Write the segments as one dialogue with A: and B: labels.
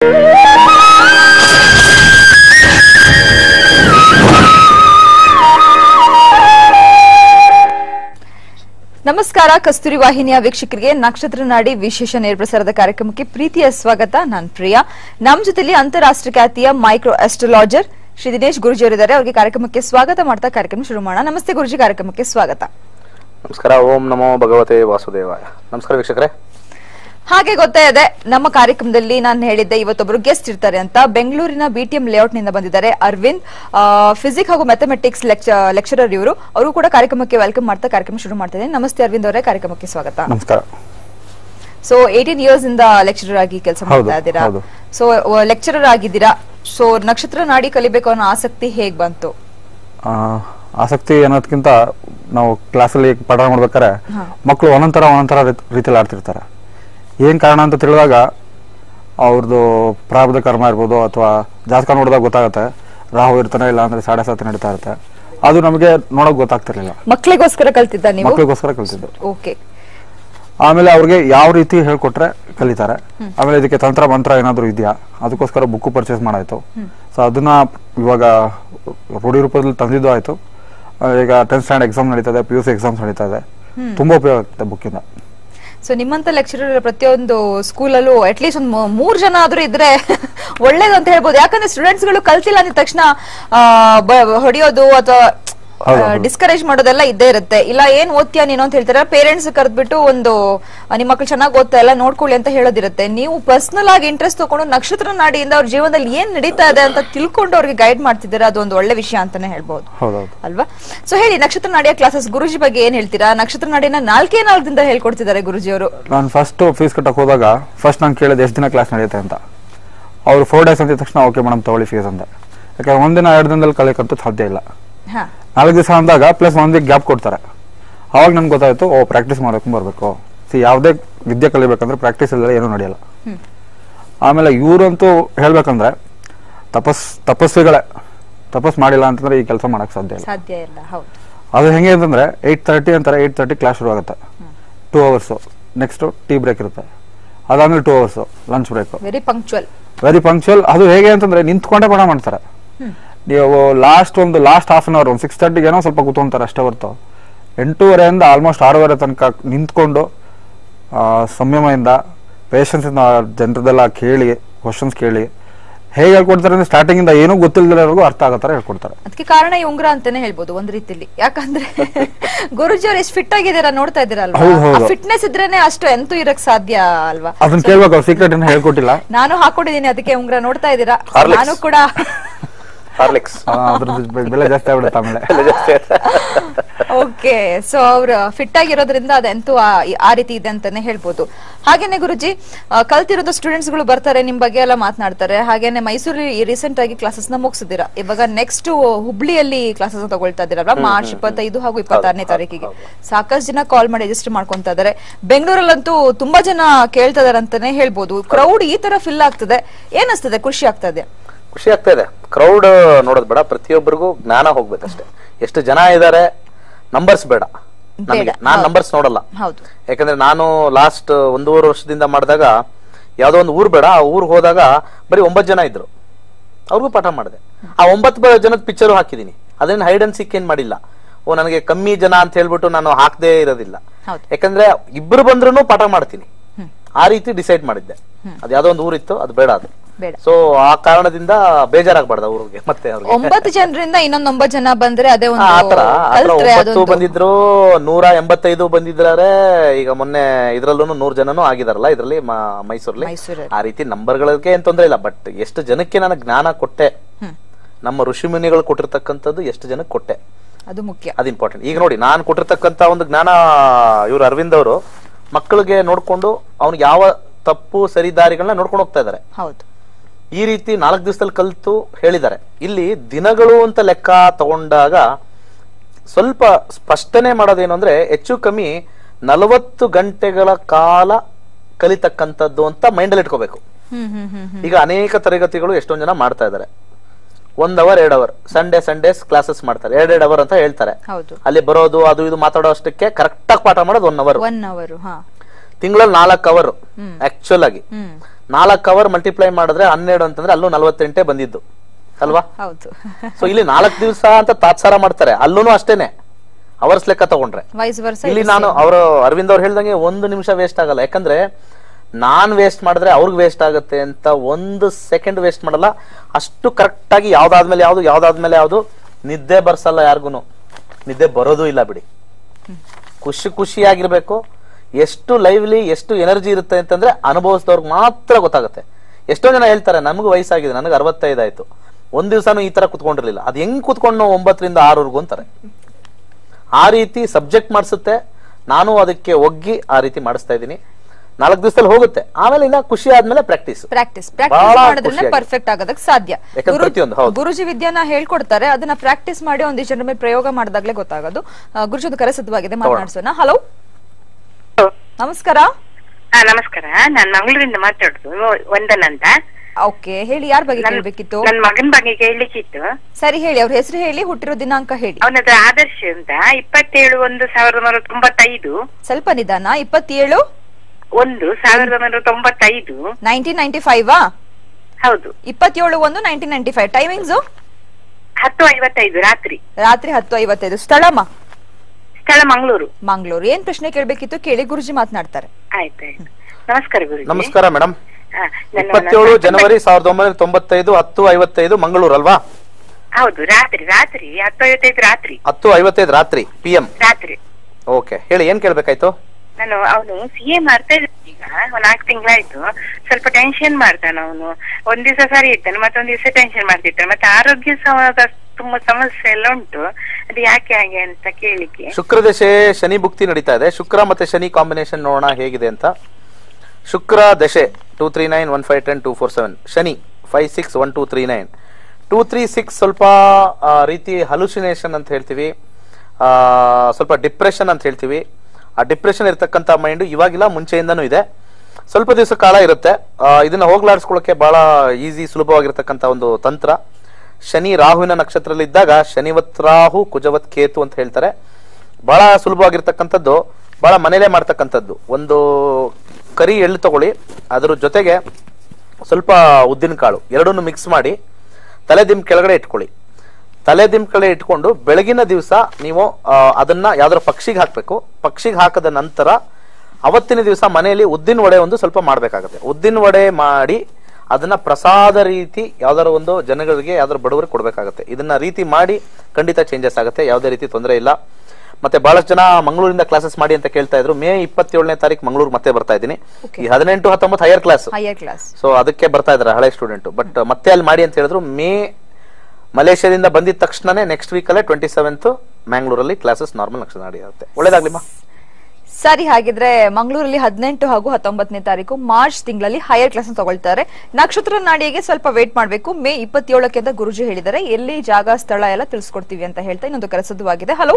A: ನಮಸ್ಕಾರ ಕಸ್ತೂರಿ ವಾಹಿನಿಯ ವೀಕ್ಷಕರಿಗೆ ನಕ್ಷತ್ರ ನಾಡಿ ವಿಶೇಷ ನೇರಪ್ರಸಾರದ ಕಾರ್ಯಕ್ರಮಕ್ಕೆ ಪ್ರೀತಿಯ ಸ್ವಾಗತ ನಾನ್ ಪ್ರಿಯಾ ನಮ್ ಜೊತೆಲಿ ಅಂತಾರಾಷ್ಟ್ರೀಯ ಖ್ಯಾತಿಯ ಮೈಕ್ರೋ ಅಸ್ಟ್ರಾಲಜರ್ ಶ್ರೀ ದಿನೇಶ್ ಗುರುಜಿ ಅವರಿದ್ದಾರೆ ಅವರಿಗೆ ಕಾರ್ಯಕ್ರಮಕ್ಕೆ ಸ್ವಾಗತ ಮಾಡ್ತಾ ಕಾರ್ಯಕ್ರಮ ಶುರು ಮಾಡೋಣ ನಮಸ್ತೆ ಗುರುಜಿ ಕಾರ್ಯಕ್ರಮಕ್ಕೆ ಸ್ವಾಗತ
B: ನಮಸ್ಕಾರ ಓಂ ನಮೋ ಭಗವತೆ ವಾಸುದೇವಾಯ ನಮಸ್ಕಾರ ವೀಕ್ಷಕರೇ
A: ಹಾಗೆ ಗೊತ್ತೇ ಇದೆ ನಮ್ಮ ಕಾರ್ಯಕ್ರಮದಲ್ಲಿ ನಾನು ಹೇಳಿದ್ದೆ ಇವತ್ತೊಬ್ರು ಗೆಸ್ಟ್ ಇರ್ತಾರೆ ಅಂತ ಬೆಂಗಳೂರಿನ ಬಿಟಿಎಂ ಲೇಔಟ್ ನಿಂದ ಬಂದಿದ್ದಾರೆ ಅರವಿಂದ್ ಫಿಸಿಕ್ಸ್ ಹಾಗೂ ಮ್ಯಾಥಮೆಟಿಕ್ಸ್ ಲೆಕ್ಚರರ್ ಇವರು ಅವರು ಕೂಡ ಕಾರ್ಯಕ್ರಮಕ್ಕೆ ವೆಲ್ಕಮ್ ಮಾಡ್ತಾ ಕಾರ್ಯಕ್ರಮ ಶುರು ಮಾಡ್ತಾ ಇದ್ದೀನಿ ನಮಸ್ತೆ ಅರವಿಂದ್ ಅವರೇ ಕಾರ್ಯಕ್ರಮಕ್ಕೆ ಸ್ವಾಗತ
C: ನಮಸ್ಕಾರ
A: ಸೊ ಏಟೀನ್ ಇಯರ್ಸ್ ಇಂದ ಲೆಕ್ಚರರ್ ಆಗಿ ಕೆಲಸ
C: ಹೌದು,
A: ಮಾಡ್ತಾ ಇದ್ದೀರಾ
C: ಹೌದು.
A: ಸೊ ಲೆಕ್ಚರರ್ ಆಗಿದ್ದೀರಾ ಸೊ ನಕ್ಷತ್ರ ನಾಡಿ ಕಲಿಬೇಕು ಅನ್ನೋ ಆಸಕ್ತಿ ಹೇಗ್ ಬಂತು
C: ಆ, ಆಸಕ್ತಿ ಅನ್ನೋದಕ್ಕಿಂತ ನಾವು ಕ್ಲಾಸಲ್ಲಿ ಪಾಠ ಮಾಡ್ಬೇಕಾದ್ರೆ
A: ಹಾ.
C: ಮಕ್ಕಳು ಒಂದೊಂಥರ ಒಂದೊಂಥರ ರೀತ್- ರೀತಿಯಲ್ಲಿ ಆಡ್ತಿರ್ತಾರೆ ಏನ್ ಕಾರಣ ಅಂತ ತಿಳಿದಾಗ ಅವ್ರದ್ದು ಪ್ರಾರಬ್ಧ ಕರ್ಮ ಇರ್ಬೋದು ಅಥವಾ ಜಾತಕ ನೋಡಿದಾಗ ಗೊತ್ತಾಗುತ್ತೆ ರಾಹು ಇರ್ತಾನೆ ಇಲ್ಲ ಅಂದ್ರೆ ಸಾಡೆ ಸಾತಿ ನಡೀತಾ ಇರುತ್ತೆ ಅದು ನಮಗೆ ನೋಡಕ್ ಗೊತ್ತಾಗ್ತಿರ್ಲಿಲ್ಲ
A: ಮಕ್ಕಳಿಗೋಸ್ಕರ ಕಲ್ತಿದ್ದ ನೀವು
C: ಮಕ್ಕಳಿಗೋಸ್ಕರ ಕಲ್ತಿದ್ದು
A: ಓಕೆ
C: ಆಮೇಲೆ ಅವ್ರಿಗೆ ಯಾವ ರೀತಿ ಹೇಳ್ಕೊಟ್ರೆ ಕಲಿತಾರೆ ಆಮೇಲೆ ಇದಕ್ಕೆ ತಂತ್ರ ಮಂತ್ರ ಏನಾದ್ರು ಇದೆಯಾ ಅದಕ್ಕೋಸ್ಕರ ಬುಕ್ ಪರ್ಚೇಸ್ ಮಾಡಾಯ್ತು ಸೊ ಅದನ್ನ ಇವಾಗ ರೂಢಿ ರೂಪದಲ್ಲಿ ತಂದಿದ್ದು ಆಯ್ತು ಆ, ಈಗ ಟೆಂತ್ ಸ್ಟ್ಯಾಂಡ್ ಎಕ್ಸಾಮ್ ನಡೀತದೆ ಪಿ ಯು ಸಿ ಎಕ್ಸಾಮ್ಸ್ ನಡೀತಾ ಇದೆ ತುಂಬಾ ಉಪಯೋಗ ಆಗ್ತದೆ ಬುಕ್ಕಿಂದ
A: ಸೊ ನಿಮ್ಮಂತ ಲೆಕ್ಚರರ್ ಪ್ರತಿಯೊಂದು ಸ್ಕೂಲಲ್ಲೂ ಅಟ್ಲೀಸ್ಟ್ ಒಂದು ಮೂ- ಮೂರ್ ಜನ ಆದ್ರೂ ಇದ್ರೆ ಒಳ್ಳೇದು ಅಂತ ಹೇಳ್ಬೋದು ಯಾಕಂದ್ರೆ ಸ್ಟೂಡೆಂಟ್ಸ್ ಗಳು ಕಲ್ತಿಲ್ಲ ಅಂದ ತಕ್ಷಣ ಆ, ಬ- ಹೊಡೆಯೋದು ಅಥವಾ
C: ಹೌದು, ಹೌದು.
A: ಡಿಸ್ಕರೇಜ್ ಮಾಡೋದೆಲ್ಲ ಇದ್ದೇ ಇರುತ್ತೆ ಇಲ್ಲ ಏನ್ ಓದ್ತೀಯ ನೀನು ಅಂತ ಹೇಳ್ತಾರೆ ಪೇರೆಂಟ್ಸ್ ಕರೆದ್ಬಿಟ್ಟು ಒಂದು ಆ, ನಿಮ್ಮ ಮಕ್ಳು ಚೆನ್ನಾಗಿ ಓದ್ತಾ ಎಲ್ಲ ನೋಡ್ಕೊಳ್ಳಿ ಅಂತ ಹೇಳೋದಿರುತ್ತೆ ನೀವು ಪರ್ಸನಲ್ ಆಗಿ ಇಂಟ್ರೆಸ್ಟ್ ತಗೊಂಡು ನಕ್ಷತ್ರ ನಾಡಿಯಿಂದ ಅವ್ರ ಜೀವನದಲ್ಲಿ ಏನ್ ನಡೀತಾ ಇದೆ ಅಂತ ತಿಳ್ಕೊಂಡು ಅವ್ರಿಗೆ ಗೈಡ್ ಮಾಡ್ತಿದ್ದಾರೆ ಅದು ಒಂದು ಒಳ್ಳೆ ವಿಷಯ ಅಂತಾನೆ ಹೇಳ್ಬೋದು
C: ಹೌದೌದು
A: ಅಲ್ವಾ ಸೊ ಹೇಳಿ ನಕ್ಷತ್ರ ನಾಡಿಯ ಕ್ಲಾಸಸ್ ಗುರುಜಿ ಬಗ್ಗೆ ಏನ್ ಹೇಳ್ತೀರಾ ನಕ್ಷತ್ರ ನಾಡಿನ ನಾಲ್ಕೇ ನಾಲ್ಕದಿಂದ ಹೇಳ್ಕೊಡ್ತಿದ್ದಾರೆ ಗುರುಜಿ ಅವರು
C: ನಾನು ಫಸ್ಟ್ ಫೀಸ್ ಕಟ್ಟಕ್ ಹೋದಾಗ ಫಸ್ಟ್ ನಾನು ಕೇಳಿದೆ ಎಷ್ಟು ದಿನ ಕ್ಲಾಸ್ ನಡೆಯುತ್ತೆ ಅಂತ ಅವ್ರು ಫೋರ್ ಡೇಸ್ ಅಂದಿದ ತಕ್ಷಣ ಓಕೆ ಮೇಡಮ್ ತಗೊಳ್ಳಿ ಫೀಸ್ ಅಂದೆ ಯಾಕಂದ್ರೆ ಒಂದಿನ ಎರಡು ದಿನದಲ್ಲಿ ಕಲಿಯಕ್ಕಂತೂ ಸಾಧ್ಯ ಇಲ್ಲ
A: ಹಾ
C: ನಾಲ್ಕು ದಿವಸ ಅಂದಾಗ ಪ್ಲಸ್ ಒಂದ್ ವೀಕ್ ಗ್ಯಾಪ್ ಕೊಡ್ತಾರೆ ಅವಾಗ ನನ್ಗೆ ಗೊತ್ತಾಯ್ತು ಓ ಪ್ರಾಕ್ಟೀಸ್ ಮಾಡಬೇಕು ಬರಬೇಕು ಸಿ ಯಾವುದೇ ವಿದ್ಯೆ ಕಲಿಬೇಕಂದ್ರೆ ಪ್ರಾಕ್ಟೀಸ್ ಇಲ್ಲದೆ ಏನೂ ನಡೆಯಲ್ಲ ಆಮೇಲೆ ಇವ್ರಂತೂ ಹೇಳ್ಬೇಕಂದ್ರೆ ತಪಸ್ ತಪಸ್ವಿಗಳೇ ತಪಸ್ ಮಾಡಿಲ್ಲ ಅಂತಂದ್ರೆ ಈ ಕೆಲಸ ಮಾಡಕ್ ಸಾಧ್ಯ ಇಲ್ಲ
A: ಸಾಧ್ಯ ಇಲ್ಲ ಹೌದು
C: ಅದು ಹೆಂಗೆ ಅಂತಂದ್ರೆ ಏಯ್ಟ್ ತರ್ಟಿ ಅಂತಾರೆ ಏಯ್ಟ್ ತರ್ಟಿ ಕ್ಲಾಸ್ ಶುರು ಆಗುತ್ತೆ two hours next tea break ಇರುತ್ತೆ ಅದಾದ್ಮೇಲೆ two hours lunch break
A: very punctual
C: very punctual ಅದು ಹೇಗೆ ಅಂತಂದ್ರೆ ನಿಂತ್ಕೊಂಡೇ ಪಾಠ ಮಾಡ್ತಾರೆ ನೀವು ಲಾಸ್ಟ್ ಒಂದು ಲಾಸ್ಟ್ ಹಾಫ್ ಅನ್ ಅವರ್ ಒಂದು ಸಿಕ್ಸ್ ತರ್ಟಿಗೆ ಏನೋ ಸ್ವಲ್ಪ ಕೂತ್ಕೊಂತಾರೆ ಅಷ್ಟೇ ಹೊರ್ತು ಎಂಟೂವರೆಯಿಂದ ಆಲ್ಮೋಸ್ಟ್ ಆರೂವರೆ ತನಕ ನಿಂತ್ಕೊಂಡು ಆ, ಸಂಯಮದಿಂದ ಪೇಷನ್ಸ್ ಇಂದ ಜನರದೆಲ್ಲ ಕೇಳಿ ಕ್ವಶನ್ಸ್ ಕೇಳಿ ಹೇಗೆ ಹೇಳ್ಕೊಡ್ತಾರೆ ಅಂದ್ರೆ ಸ್ಟಾರ್ಟಿಂಗ್ ಇಂದ ಏನೂ ಗೊತ್ತಿಲ್ಲದವರೆಗೂ ಅರ್ಥ ಆಗೋ ಥರ ಹೇಳ್ಕೊಡ್ತಾರೆ
A: ಅದಕ್ಕೆ ಕಾರಣ ಈ ಉಂಗ್ರ ಅಂತಾನೆ ಹೇಳ್ಬೋದು ಒಂದ್ ರೀತಿಲಿ ಯಾಕಂದ್ರೆ ಗುರುಜಿ ಅವ್ರು ಎಷ್ಟು ಫಿಟ್ ಆಗಿದ್ದೀರಾ ನೋಡ್ತಾ ಇದ್ದೀರಾ
C: ಹೌದು,
A: ಅಲ್ವಾ
C: ಹೌದು.
A: ಫಿಟ್ನೆಸ್ ಇದ್ರೇನೆ ಅಷ್ಟು ಎಂತೂ ಇರಕ್ ಸಾಧ್ಯ ಅಲ್ವಾ
C: ಅದನ್ನ ಕೇಳ್ಬೇಕು ಅವ್ರು ಸೀಕ್ರೆಟ್ ಏನು ಹೇಳ್ಕೊಟ್ಟಿಲ್ಲ
A: ನಾನು ಹಾಕೊಂಡಿದೀನಿ ಅದಕ್ಕೆ ಉಂಗ್ರ ನೋಡ್ತಾ ಇದ್ದೀರಾ
B: Horlicks.
A: ನಾನು ಕೂಡ
B: ಹಾರ್ಲಿಕ್ಸ್
C: ಆ, ಅದ್ರದ್ದು ಬೆ- ಬೆಲೆ ಜಾಸ್ತಿ ಆಗ್ಬಿಡುತ್ತೆ ಆಮೇಲೆ
A: ಓಕೆ ಸೊ ಅವ್ರು ಫಿಟ್ ಆಗಿರೋದ್ರಿಂದ ಅದಂತೂ ಆ- ಆ ರೀತಿ ಇದೆ ಅಂತಾನೆ ಹೇಳ್ಬೋದು ಹಾಗೇನೆ ಗುರುಜಿ ಆ, ಕಲ್ತಿರೋದು ಸ್ಟೂಡೆಂಟ್ಸ್ ಗಳು ಬರ್ತಾರೆ ನಿಮ್ ಬಗ್ಗೆ ಎಲ್ಲ ಮಾತನಾಡ್ತಾರೆ ಹಾಗೇನೆ ಮೈಸೂರಲ್ಲಿ ರೀಸೆಂಟ್ ಆಗಿ ಕ್ಲಾಸಸ್ ನ ಮುಗಿಸಿದಿರಾ ಇವಾಗ ನೆಕ್ಸ್ಟ್ ಹುಬ್ಳಿಯಲ್ಲಿ ಕ್ಲಾಸಸ್ ತಗೊಳ್ತಾ ಇದ್ದೀರಲ್ವಾ ಮಾರ್ಚ್ ಇಪ್ಪತ್ತೈದು ಹಾಗೂ ಇಪ್ಪತ್ತಾರನೇ ತಾರೀಕಿಗೆ ಸಾಕಷ್ಟು ಜನ ಕಾಲ್ ಮಾಡಿ ರಿಜಿಸ್ಟರ್ ಮಾಡ್ಕೊಂತಾ ಇದಾರೆ ಬೆಂಗಳೂರಲ್ಲಂತೂ ತುಂಬಾ ಜನ ಕೇಳ್ತಾ ಇದಾರೆ ಅಂತಾನೆ ಹೇಳ್ಬೋದು ಕ್ರೌಡ್ ಈ ತರ ಫಿಲ್ ಆಗ್ತದೆ ಏನಿಸ್ತದೆ ಖುಷಿ ಆಗ್ತಾ ಇದೆ
B: ಖುಷಿ ಆಗ್ತಾ ಇದೆ ಕ್ರೌಡ್ ನೋಡೋದ್ ಬೇಡ ಪ್ರತಿಯೊಬ್ಬರಿಗೂ ಜ್ಞಾನ ಹೋಗ್ಬೇಕಷ್ಟೇ ಎಷ್ಟು ಜನ ಇದಾರೆ ನಂಬರ್ಸ್ ಬೇಡ ನಮಗೆ
A: ಬೇಡ,
B: ನಾನ್
A: ಹೌದು.
B: ನಂಬರ್ಸ್ ನೋಡಲ್ಲ
A: ಹೌದು
B: ಯಾಕಂದ್ರೆ ನಾನು ಲಾಸ್ಟ್ ಒಂದೂವರೆ ವರ್ಷದಿಂದ ಮಾಡಿದಾಗ ಯಾವ್ದೋ ಒಂದು ಊರ್ ಬೇಡ ಆ ಊರ್ಗ್ ಹೋದಾಗ ಬರೀ ಒಂಬತ್ತು ಜನ ಇದ್ರು ಅವ್ರಿಗೂ ಪಾಠ ಮಾಡಿದೆ ಆ ಒಂಬತ್ತು ಬ- ಜನದ ಪಿಕ್ಚರು ಹಾಕಿದೀನಿ ಅದೇನು ಹೈಡ್ ಅಂಡ್ ಸಿಕ್ ಏನ್ ಮಾಡಿಲ್ಲ ಓ ನನಗೆ ಕಮ್ಮಿ ಜನ ಅಂತ ಹೇಳ್ಬಿಟ್ಟು ನಾನು ಹಾಕದೇ ಇರೋದಿಲ್ಲ
A: ಹೌದು.
B: ಯಾಕಂದ್ರೆ ಇಬ್ರು ಬಂದ್ರು ಪಾಠ ಮಾಡ್ತೀನಿ ಆ ರೀತಿ ಡಿಸೈಡ್ ಮಾಡಿದ್ದೆ ಅದು ಯಾವ್ದೋ ಒಂದು ಊರಿತ್ತು ಅದು ಬೇಡ ಅದು
A: ಬೇಡ
B: ಸೊ ಆ ಕಾರಣದಿಂದ ಬೇಜಾರಾಗ್ಬಾರ್ದ ಊರಿಗೆ ಮತ್ತೆ ಅವ್ರಿಗೆ
A: ಒಂಬತ್ತು ಜನರಿಂದ ಇನ್ನೊಂದ್ ಒಂಬತ್ತು ಜನ ಬಂದ್ರೆ ಅದೇ
B: ಆ,
A: ಒಂದು
B: ಆತರ ಆತರ
A: ಕಲ್ತ್ರೆ
B: ಒಂಬತ್ತು
A: ಅದೊಂದು
B: ಬಂದಿದ್ರು ನೂರ ಎಂಬತ್ತೈದು ಬಂದಿದ್ದಾರೆ ಈಗ ಮೊನ್ನೆ ಇದ್ರಲ್ಲೂ ನೂರ್ ಜನನು ಆಗಿದಾರಲ್ಲ ಇದ್ರಲ್ಲಿ ಮ- ಮೈಸೂರಲ್ಲಿ
A: ಮೈಸೂರಲ್ಲಿ.
B: ಆ ರೀತಿ ನಂಬರ್ಗಳಿಗೆ ಏನ್ ತೊಂದ್ರೆ ಇಲ್ಲ ಬಟ್ ಎಷ್ಟು ಜನಕ್ಕೆ ನಾನು ಜ್ಞಾನ ಕೊಟ್ಟೆ
A: ಹ್ಮ್.
B: ನಮ್ಮ ಋಷಿ ಮುನಿಗಳು ಕೊಟ್ಟಿರ್ತಕ್ಕಂಥದ್ದು ಎಷ್ಟು ಜನಕ್ಕೆ ಕೊಟ್ಟೆ
A: ಅದು ಮುಖ್ಯ
B: ಅದು ಇಂಪಾರ್ಟೆಂಟ್ ಈಗ ನೋಡಿ ನಾನು ಕೊಟ್ಟಿರ್ತಕ್ಕಂಥ ಒಂದು ಜ್ಞಾನ ಇವ್ರು ಅರವಿಂದ್ ಅವರು ಮಕ್ಕಳಿಗೆ ನೋಡ್ಕೊಂಡು ಅವ್ನಿಗೆ ಯಾವ ತಪ್ಪು ಸರಿ ದಾರಿಗಳನ್ನ ನೋಡ್ಕೊಂಡು ಹೋಗ್ತಾ ಇದ್ದಾರೆ
A: ಹೌದು
B: ಈ ರೀತಿ ನಾಲ್ಕು ದಿವಸದಲ್ಲಿ ಕಲಿತು ಹೇಳಿದ್ದಾರೆ ಇಲ್ಲಿ ದಿನಗಳು ಅಂತ ಲೆಕ್ಕ ತಗೊಂಡಾಗ ಸ್ವಲ್ಪ ಸ್ಪಷ್ಟನೆ ಮಾಡೋದೇನು ಅಂದ್ರೆ ಹೆಚ್ಚು ಕಮ್ಮಿ ನಲವತ್ತು ಗಂಟೆಗಳ ಕಾಲ ಕಲಿತಕ್ಕಂಥದ್ದು ಅಂತ ಮೈಂಡಲ್ಲಿ ಇಟ್ಕೋಬೇಕು
A: ಹ್ಮ್ ಹ್ಮ್ ಹ್ಮ್ ಹ್ಮ್
B: ಈಗ ಅನೇಕ ತರಗತಿಗಳು ಎಷ್ಟೊಂದ್ ಜನ ಮಾಡ್ತಾ ಇದ್ದಾರೆ ಒಂದ್ ಅವರ್ ಎರಡ್ ಅವರ್ ಸಂಡೇ ಸಂಡೇಸ್ ಕ್ಲಾಸಸ್ ಮಾಡ್ತಾರೆ ಎರಡ್ ಎರಡ್ ಅವರ್ ಅಂತ ಹೇಳ್ತಾರೆ
A: ಹೌದು
B: ಅಲ್ಲಿ ಬರೋದು ಅದು ಇದು ಮಾತಾಡೋ ಅಷ್ಟಕ್ಕೆ ಕರೆಕ್ಟ್ ಆಗಿ ಪಾಠ ಮಾಡೋದು ಒನ್ ಅವರ್
A: ಒನ್ ಅವರು ಹಾ
B: ತಿಂಗಳಲ್ಲಿ ನಾಲ್ಕು ಅವರ್ ಆಕ್ಚುಲ್ ಆಗಿ
A: ಹ್ಮ್
B: ನಾಲ್ಕು ಅವರ್ ಮಲ್ಟಿಪ್ಲೈ ಮಾಡಿದ್ರೆ ಹನ್ನೆರಡು ಅಂತಂದ್ರೆ ಅಲ್ಲೂ ನಲವತ್ತೆಂಟೇ ಬಂದಿದ್ದು ಅಲ್ವಾ
A: ಹೌದು
B: ಸೊ ಇಲ್ಲಿ ನಾಲ್ಕು ದಿವಸ ಅಂತ ತಾತ್ಸಾರ ಮಾಡ್ತಾರೆ ಅಲ್ಲೂ ಅಷ್ಟೇನೆ ಅವರ್ಸ್ ಲೆಕ್ಕ ತಗೊಂಡ್ರೆ
A: ವೈಸ್ ವರ್ಸ
B: ಇಲ್ಲಿ ನಾನು ಅವರು ಅರವಿಂದ್ ಅವ್ರು ಹೇಳ್ದಂಗೆ ಒಂದು ನಿಮಿಷ ವೇಸ್ಟ್ ಆಗಲ್ಲ ಯಾಕಂದ್ರೆ ನಾನ್ ವೇಸ್ಟ್ ಮಾಡಿದ್ರೆ ಅವ್ರಿಗೆ ವೇಸ್ಟ್ ಆಗುತ್ತೆ ಅಂತ ಒಂದು ಸೆಕೆಂಡ್ ವೇಸ್ಟ್ ಮಾಡಲ್ಲ ಅಷ್ಟು ಕರೆಕ್ಟ್ ಆಗಿ ಯಾವ್ದಾದ್ಮೇಲೆ ಯಾವ್ದು ಯಾವ್ದಾದ್ಮೇಲೆ ಯಾವ್ದು ನಿದ್ದೆ ಬರ್ಸಲ್ಲ ಯಾರಿಗೂ ನಿದ್ದೆ ಬರೋದು ಇಲ್ಲ ಬಿಡಿ ಖುಷಿ ಖುಷಿಯಾಗಿರ್ಬೇಕು ಎಷ್ಟು ಲೈವ್ಲಿ ಎಷ್ಟು ಎನರ್ಜಿ ಇರುತ್ತೆ ಅಂತಂದ್ರೆ ಅನುಭವಿಸಿದವ್ರಿಗೆ ಮಾತ್ರ ಗೊತ್ತಾಗುತ್ತೆ ಎಷ್ಟೋ ಜನ ಹೇಳ್ತಾರೆ ನಮಗೂ ವಯಸ್ಸಾಗಿದೆ ನನಗೆ ಅರವತ್ತೈದು ಆಯ್ತು ಒಂದ್ ದಿವಸನೂ ಈ ತರ ಕುತ್ಕೊಂಡಿರ್ಲಿಲ್ಲ ಅದು ಹೆಂಗ್ ಕುತ್ಕೊಂಡು ನಾವು ಒಂಬತ್ತರಿಂದ ಆರವರೆಗೂ ಅಂತಾರೆ ಆ ರೀತಿ ಸಬ್ಜೆಕ್ಟ್ ಮಾಡಿಸುತ್ತೆ ನಾನು ಅದಕ್ಕೆ ಒಗ್ಗಿ ಆ ರೀತಿ ಮಾಡಿಸ್ತಾ ಇದ್ದೀನಿ ನಾಲ್ಕು ದಿವಸದಲ್ಲಿ ಹೋಗುತ್ತೆ ಆಮೇಲೆ ಇನ್ನ ಖುಷಿ ಆದ್ಮೇಲೆ ಪ್ರಾಕ್ಟೀಸ್
A: ಪ್ರಾಕ್ಟೀಸ್
B: ಬಹಳ
A: ಪ್ರಾಕ್ಟೀಸ್ ಮಾಡಿದ್ರೆ
B: ಖುಷಿಯಾಗಿ.
A: ಪರ್ಫೆಕ್ಟ್ ಆಗೋದಕ್ಕೆ ಸಾಧ್ಯ
B: ಯಾಕಂದ್ರೆ
A: ಗುರು-
B: ಪ್ರತಿಯೊಂದು, ಹೌದು.
A: ಗುರುಜಿ ವಿದ್ಯಾನ ಹೇಳ್ಕೊಡ್ತಾರೆ ಅದನ್ನ ಪ್ರಾಕ್ಟೀಸ್ ಮಾಡಿ ಒಂದಿಷ್ಟು ಜನರ ಮೇಲೆ ಪ್ರಯೋಗ ಮಾಡಿದಾಗ್ಲೇ ಗೊತ್ತಾಗೋದು ಆ, ಗುರುಜಿ ಒಂದು ಕರೆ ಸಿದ್ಧವಾಗಿದೆ ಮಾತನಾಡ್ಸೋಣ ಹಲೋ ನಮಸ್ಕಾರ
D: ಹಾ ನಮಸ್ಕಾರ ನಾನ್ ಮಂಗಳೂರಿಂದ ಮಾತಾಡುದು ವಂದನ ಅಂತ
A: ಓಕೆ ಹೇಳಿ ಯಾರ ಬಗ್ಗೆ
D: ನನ್-
A: ಕೇಳ್ಬೇಕಿತ್ತು
D: ನನ್ ಮಗನ್ ಬಗ್ಗೆ ಕೇಳಲಿಕ್ಕಿತ್ತು
A: ಸರಿ ಹೇಳಿ ಅವ್ರ ಹೆಸರು ಹೇಳಿ ಹುಟ್ಟಿರೋ ದಿನಾಂಕ ಹೇಳಿ
D: ಅವನದು ಆದರ್ಶ ಅಂತ ಇಪ್ಪತ್ತೇಳು ಒಂದು ಸಾವಿರದ ಒಂಬೈನೂರ ತೊಂಬತ್ತೈದು
A: ಸ್ವಲ್ಪ ನಿಧಾನ ಇಪ್ಪತ್ತೇಳು
D: ಒಂದು ಸಾವಿರದ ಒಂಬೈನೂರ ತೊಂಬತ್ತೈದು
A: ನೈನ್ಟೀನ್ ನೈನ್ಟಿ ಫೈವ್
D: ಹೌದು
A: ಇಪ್ಪತ್ತೇಳು ಒಂದು ನೈನ್ಟೀನ್ ನೈನ್ಟಿ ಫೈವ್ ಟೈಮಿಂಗ್ಸ್
D: ಹತ್ತು ಐವತ್ತೈದು ರಾತ್ರಿ
A: ರಾತ್ರಿ ಹತ್ತು ಐವತ್ತೈದು ಸ್ಥಳಮ
D: ಸ್ಥಳ ಮಂಗಳೂರು
A: ಮಂಗಳೂರು ಏನ್ ಪ್ರಶ್ನೆ ಕೇಳ್ಬೇಕಿತ್ತು ಕೇಳಿ ಗುರುಜಿ ಮಾತನಾಡ್ತಾರೆ
D: ಆಯ್ತಾಯ್ತು ನಮಸ್ಕಾರ ಗುರು
B: ನಮಸ್ಕಾರ ಮೇಡಮ್ ಇಪ್ಪತ್ತೇಳು ಜನವರಿ ಸಾವಿರದ ಒಂಬೈನೂರ ತೊಂಬತ್ತೈದು ಹತ್ತು ಐವತ್ತೈದು ಮಂಗಳೂರು ಅಲ್ವಾ
D: ಹೌದು ರಾತ್ರಿ ರಾತ್ರಿ ಹತ್ತು ಐವತ್ತೈದು ರಾತ್ರಿ
B: ಹತ್ತು ಐವತ್ತೈದು ರಾತ್ರಿ ಪಿ ಎಂ
D: ರಾತ್ರಿ
B: ಓಕೆ ಹೇಳಿ ಏನ್ ಕೇಳ್ಬೇಕಾಯ್ತು
D: ನಾನು ಅವನು ಸಿ ಎ ಮಾಡ್ತಾ ಇದ್ದಾನೆ ಈಗ ಒಂದ್ ನಾಲ್ಕು ತಿಂಗಳಾಯ್ತು ಸ್ವಲ್ಪ ಟೆನ್ಷನ್ ಮಾಡ್ತಾನೆ ಅವನು ಒಂದ್ ದಿವಸ ಸರಿ ಇರ್ತಾನೆ ಮತ್ತೊಂದ್ ದಿವಸ ಟೆನ್ಷನ್ ಮಾಡ್ತಿರ್ತಾನೆ ಮತ್ತೆ ಆರೋಗ್ಯ ಸಮ- ತುಂಬಾ ಸಮಸ್ಯೆ ಎಲ್ಲ ಉಂಟು ಅದು ಯಾಕೆ ಹಾಗೆ ಅಂತ ಕೇಳಿಕ್ಕೆ
B: ಶುಕ್ರ ದಶೆ ಶನಿ ಭುಕ್ತಿ ನಡೀತಾ ಇದೆ ಶುಕ್ರ ಮತ್ತೆ ಶನಿ ಕಾಂಬಿನೇಷನ್ ನೋಡೋಣ ಹೇಗಿದೆ ಅಂತ ಶುಕ್ರ ದಶೆ two three nine one five ten two four seven ಶನಿ five six one two three nine two three six ಸ್ವಲ್ಪ ಆ, ರೀತಿ ಹಲುಸಿನೇಷನ್ ಅಂತ ಹೇಳ್ತೀವಿ ಆ, ಸ್ವಲ್ಪ ಡಿಪ್ರೆಷನ್ ಅಂತ ಹೇಳ್ತೀವಿ ಆ ಡಿಪ್ರೆಷನ್ ಇರ್ತಕ್ಕಂಥ ಮೈಂಡ್ ಇವಾಗಿಲ್ಲ ಮುಂಚೆಯಿಂದನೂ ಇದೆ ಸ್ವಲ್ಪ ದಿವಸ ಕಾಲ ಇರುತ್ತೆ ಆ, ಇದನ್ನ ಹೋಗ್ಲಾಡಿಸ್ಕೊಳ್ಳೋಕೆ ಬಹಳ ಈಸಿ ಸುಲಭವಾಗಿರ್ತಕ್ಕಂಥ ಒಂದು ತಂತ್ರ ಶನಿ ರಾಹುವಿನ ನಕ್ಷತ್ರದಲ್ಲಿ ಇದ್ದಾಗ ಶನಿವತ್ ರಾಹು ಕುಜವತ್ ಕೇತು ಅಂತ ಹೇಳ್ತಾರೆ ಬಹಳ ಸುಲಭವಾಗಿರ್ತಕ್ಕಂಥದ್ದು ಬಹಳ ಮನೇಲೆ ಮಾಡ್ತಕ್ಕಂಥದ್ದು ಒಂದು ಕರಿ ಎಳ್ಳು ತಗೊಳ್ಳಿ ಅದ್ರ ಜೊತೆಗೆ ಸ್ವಲ್ಪ ಉದ್ದಿನ ಕಾಳು ಎರಡನ್ನು ಮಿಕ್ಸ್ ಮಾಡಿ ತಲೆ ದಿಂಬ್ ಕೆಳಗಡೆ ಇಟ್ಕೊಳ್ಳಿ ತಲೆ ದಿಂಬ್ ಕೆಳಗಡೆ ಇಟ್ಕೊಂಡು ಬೆಳಗಿನ ದಿವಸ ನೀವು ಆ, ಅದನ್ನ ಯಾವ್ದಾರ ಪಕ್ಷಿಗೆ ಹಾಕ್ಬೇಕು ಪಕ್ಷಿಗೆ ಹಾಕದ ನಂತರ ಅವತ್ತಿನ ದಿವಸ ಮನೆಯಲ್ಲಿ ಉದ್ದಿನ ವಡೆ ಒಂದು ಸ್ವಲ್ಪ ಮಾಡ್ಬೇಕಾಗತ್ತೆ ಉದ್ದಿನ ವಡೆ ಮಾಡಿ ಅದನ್ನ ಪ್ರಸಾದ ರೀತಿ ಯಾವ್ದಾರ ಒಂದು ಜನಗಳಿಗೆ ಯಾವ್ದಾರ ಬಡವರಿಗೆ ಕೊಡ್ಬೇಕಾಗತ್ತೆ ಇದನ್ನ ರೀತಿ ಮಾಡಿ ಖಂಡಿತ ಚೇಂಜಸ್ ಆಗುತ್ತೆ ಯಾವುದೇ ರೀತಿ ತೊಂದರೆ ಇಲ್ಲ ಮತ್ತೆ ಬಹಳಷ್ಟು ಜನ ಮಂಗಳೂರಿಂದ ಕ್ಲಾಸಸ್ ಮಾಡಿ ಅಂತ ಕೇಳ್ತಾ ಇದ್ರು ಮೇ ಇಪ್ಪತ್ತೇಳನೇ ತಾರೀಕು ಮಂಗಳೂರು ಮತ್ತೆ ಬರ್ತಾ ಇದ್ದೀನಿ ಈ ಹದಿನೆಂಟು ಹತ್ತೊಂಬತ್ತು higher class
A: higher class
B: so ಅದಕ್ಕೆ ಬರ್ತಾ ಇದಾರೆ ಹಳೆ ಸ್ಟೂಡೆಂಟ್ ಬಟ್ ಮತ್ತೆ ಅಲ್ಲಿ ಮಾಡಿ ಅಂತ ಹೇಳಿದ್ರು ಮೇ ಮಲೇಷ್ಯಾದಿಂದ ಬಂದಿದ ತಕ್ಷಣನೇ ನೆಕ್ಸ್ಟ್ ವೀಕ್ ಅಲ್ಲೇ ಟ್ವೆಂಟಿ ಸೆವೆಂತ್ ಮ್ಯಾಂಗ್ಳೂರಲ್ಲಿ ಕ್ಲಾಸಸ್ ನಾರ್ಮಲ್ ನಕ್ಷತ್ರ ನಡೆಯುತ್ತೆ ಒಳ್ಳೇದಾಗ್ಲಿಮ್ಮ
A: ಸರಿ ಹಾಗಿದ್ರೆ ಮಂಗಳೂರಲ್ಲಿ ಹದಿನೆಂಟು ಹಾಗೂ ಹತ್ತೊಂಬತ್ತನೇ ತಾರೀಕು ಮಾರ್ಚ್ ತಿಂಗಳಲ್ಲಿ ಹೈಯರ್ ಕ್ಲಾಸ್ ತಗೊಳ್ತಾರೆ ನಕ್ಷತ್ರ ನಾಡಿಗೆ ಸ್ವಲ್ಪ ವೇಟ್ ಮಾಡಬೇಕು ಮೇ ಇಪ್ಪತ್ತೇಳಕ್ಕೆ ಅಂತ ಗುರುಜಿ ಹೇಳಿದ್ದಾರೆ ಎಲ್ಲಿ ಜಾಗ ಸ್ಥಳ ಎಲ್ಲ ತಿಳಿಸ್ಕೊಡ್ತೀವಿ ಅಂತ ಹೇಳ್ತಾ ಇನ್ನೊಂದು ಕರೆಸದ್ವಾಗಿದೆ ಹಲೋ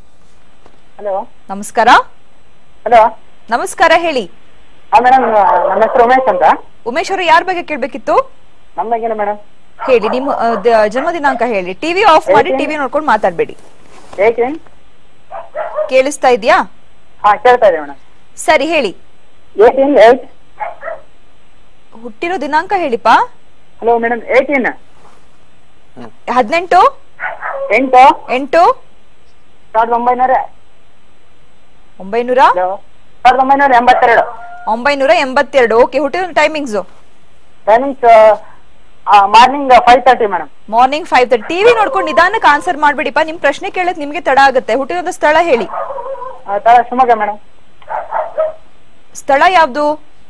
E: ಹಲೋ
A: ನಮಸ್ಕಾರ
E: ಹಲೋ
A: ನಮಸ್ಕಾರ ಹೇಳಿ
E: ಮೇಡಮ್ ನಮ್ಮ ಹೆಸರು ಉಮೇಶ್ ಅಂತ
A: ಉಮೇಶ್ ಅವರು ಯಾರ ಬಗ್ಗೆ ಕೇಳ್ಬೇಕಿತ್ತು
E: ನಮ್ಮ ಬಗ್ಗೆನ ಮೇಡಮ್
A: ಹೇಳಿ ನಿಮ್ಮ ಆ, ದ- ಜನ್ಮ ದಿನಾಂಕ ಹೇಳಿ ಟಿವಿ ಆಫ್ ಮಾಡಿ ಟಿವಿ ನೋಡ್ಕೊಂಡು ಮಾತಾಡ್ಬೇಡಿ
E: ಏಯ್ಟೀನ್
A: ಕೇಳಿಸ್ತಾ ಇದ್ಯಾ
E: ಹಾ ಕೇಳ್ತಾ ಇದೆ ಮೇಡಮ್
A: ಸರಿ ಹೇಳಿ
E: ಏಯ್ಟೀನ್ ಏಯ್ಟ್
A: ಹುಟ್ಟಿರೋ ದಿನಾಂಕ ಹೇಳಿಪ್ಪ
E: ಹಲೋ ಮೇಡಮ್ ಏಯ್ಟೀನ್
A: ಹದಿನೆಂಟು
E: ಎಂಟು
A: ಎಂಟು
E: ಸಾವಿರದ ಒಂಬೈನೂರ
A: ಒಂಬೈನೂರ
E: ಹಲೋ ಸಾವಿರದ ಒಂಬೈನೂರ ಎಂಬತ್ತೆರಡು
A: ಒಂಬೈನೂರ ಎಂಬತ್ತೆರಡು ಓಕೆ ಹುಟ್ಟಿರೋ timings
E: timings morning five thirty madam
A: morning five thirty TV ನೋಡ್ಕೊಂಡು ನಿಧಾನಕ್ಕೆ ಆನ್ಸರ್ ಮಾಡ್ಬಿಡಿಪ್ಪ ನಿಮ್ ಪ್ರಶ್ನೆ ಕೇಳಕ್ ನಿಮ್ಗೆ ತಡ ಆಗುತ್ತೆ ಹುಟ್ಟಿರೋದ ಸ್ಥಳ ಹೇಳಿ
E: ತಳ ಶಿವಮೊಗ್ಗ ಮೇಡಮ್
A: ಸ್ಥಳ ಯಾವ್ದು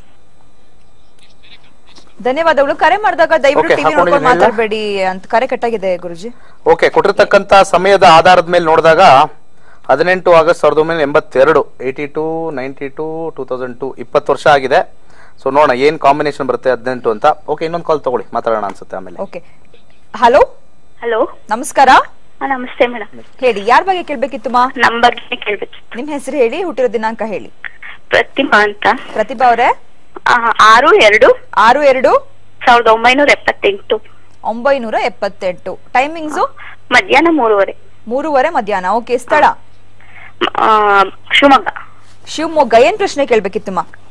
A: ಧನ್ಯವಾದಗಳು ಕರೆ ಮಾಡಿದಾಗ ದಯವಿಟ್ಟು
B: Okay,
A: ಟಿವಿ ನೋಡ್ಕೊಂಡು
B: ಹಾಕೊಂಡಿದ್ದೀನಲ್ಲ?
A: ಮಾತಾಡ್ಬೇಡಿ ಅಂತ ಕರೆ ಕಟ್ಟಾಗಿದೆ ಗುರುಜಿ
B: ಓಕೆ ಕೊಟ್ಟಿರ್ತಕ್ಕಂಥ ಸಮಯದ ಆಧಾರದ ಮೇಲೆ ನೋಡಿದಾಗ ಹದಿನೆಂಟು ಆಗಸ್ಟ್ ಸಾವಿರದ ಒಂಬೈನೂರ ಎಂಬತ್ತೆರಡು eighty two ninety two two thousand two ಇಪ್ಪತ್ತು ವರ್ಷ ಆಗಿದೆ ಸೊ ನೋಡೋಣ ಏನ್ ಕಾಂಬಿನೇಷನ್ ಬರುತ್ತೆ ಹದಿನೆಂಟು ಅಂತ ಓಕೆ ಇನ್ನೊಂದು ಕಾಲ್ ತಗೊಳ್ಳಿ ಮಾತಾಡೋಣ ಅನ್ಸುತ್ತೆ ಆಮೇಲೆ
A: ಓಕೆ ಹಲೋ
D: ಹಲೋ
A: ನಮಸ್ಕಾರ
D: ನಮಸ್ತೆ ಮೇಡಮ್
A: ಹೇಳಿ ಯಾರ ಬಗ್ಗೆ ಕೇಳ್ಬೇಕಿತ್ತು ಮಾ
D: ನಮ್ ಬಗ್ಗೆ ಕೇಳ್ಬೇಕು
A: ನಿಮ್ ಹೆಸರು ಹೇಳಿ ಹುಟ್ಟಿರೋ ದಿನಾಂಕ ಹೇಳಿ
D: ಪ್ರತಿಮಾ ಅಂತ
A: ಪ್ರತಿಭಾ ಅವರೇ
D: ಆ, ಆರು ಎರಡು
A: ಆರು ಎರಡು
D: ಸಾವಿರದ ಒಂಬೈನೂರ ಎಪ್ಪತ್ತೆಂಟು
A: ಒಂಬೈನೂರ ಎಪ್ಪತ್ತೆಂಟು ಟೈಮಿಂಗ್ಸು
D: ಮಧ್ಯಾಹ್ನ ಮೂರುವರೆ
A: ಮೂರುವರೆ ಮಧ್ಯಾಹ್ನ ಓಕೆ ಸ್ಥಳ
D: ಆ, ಶಿವಮೊಗ್ಗ
A: ಶಿವಮೊಗ್ಗ ಏನ್ ಪ್ರಶ್ನೆ ಕೇಳ್ಬೇಕಿತ್ತು ಮಾ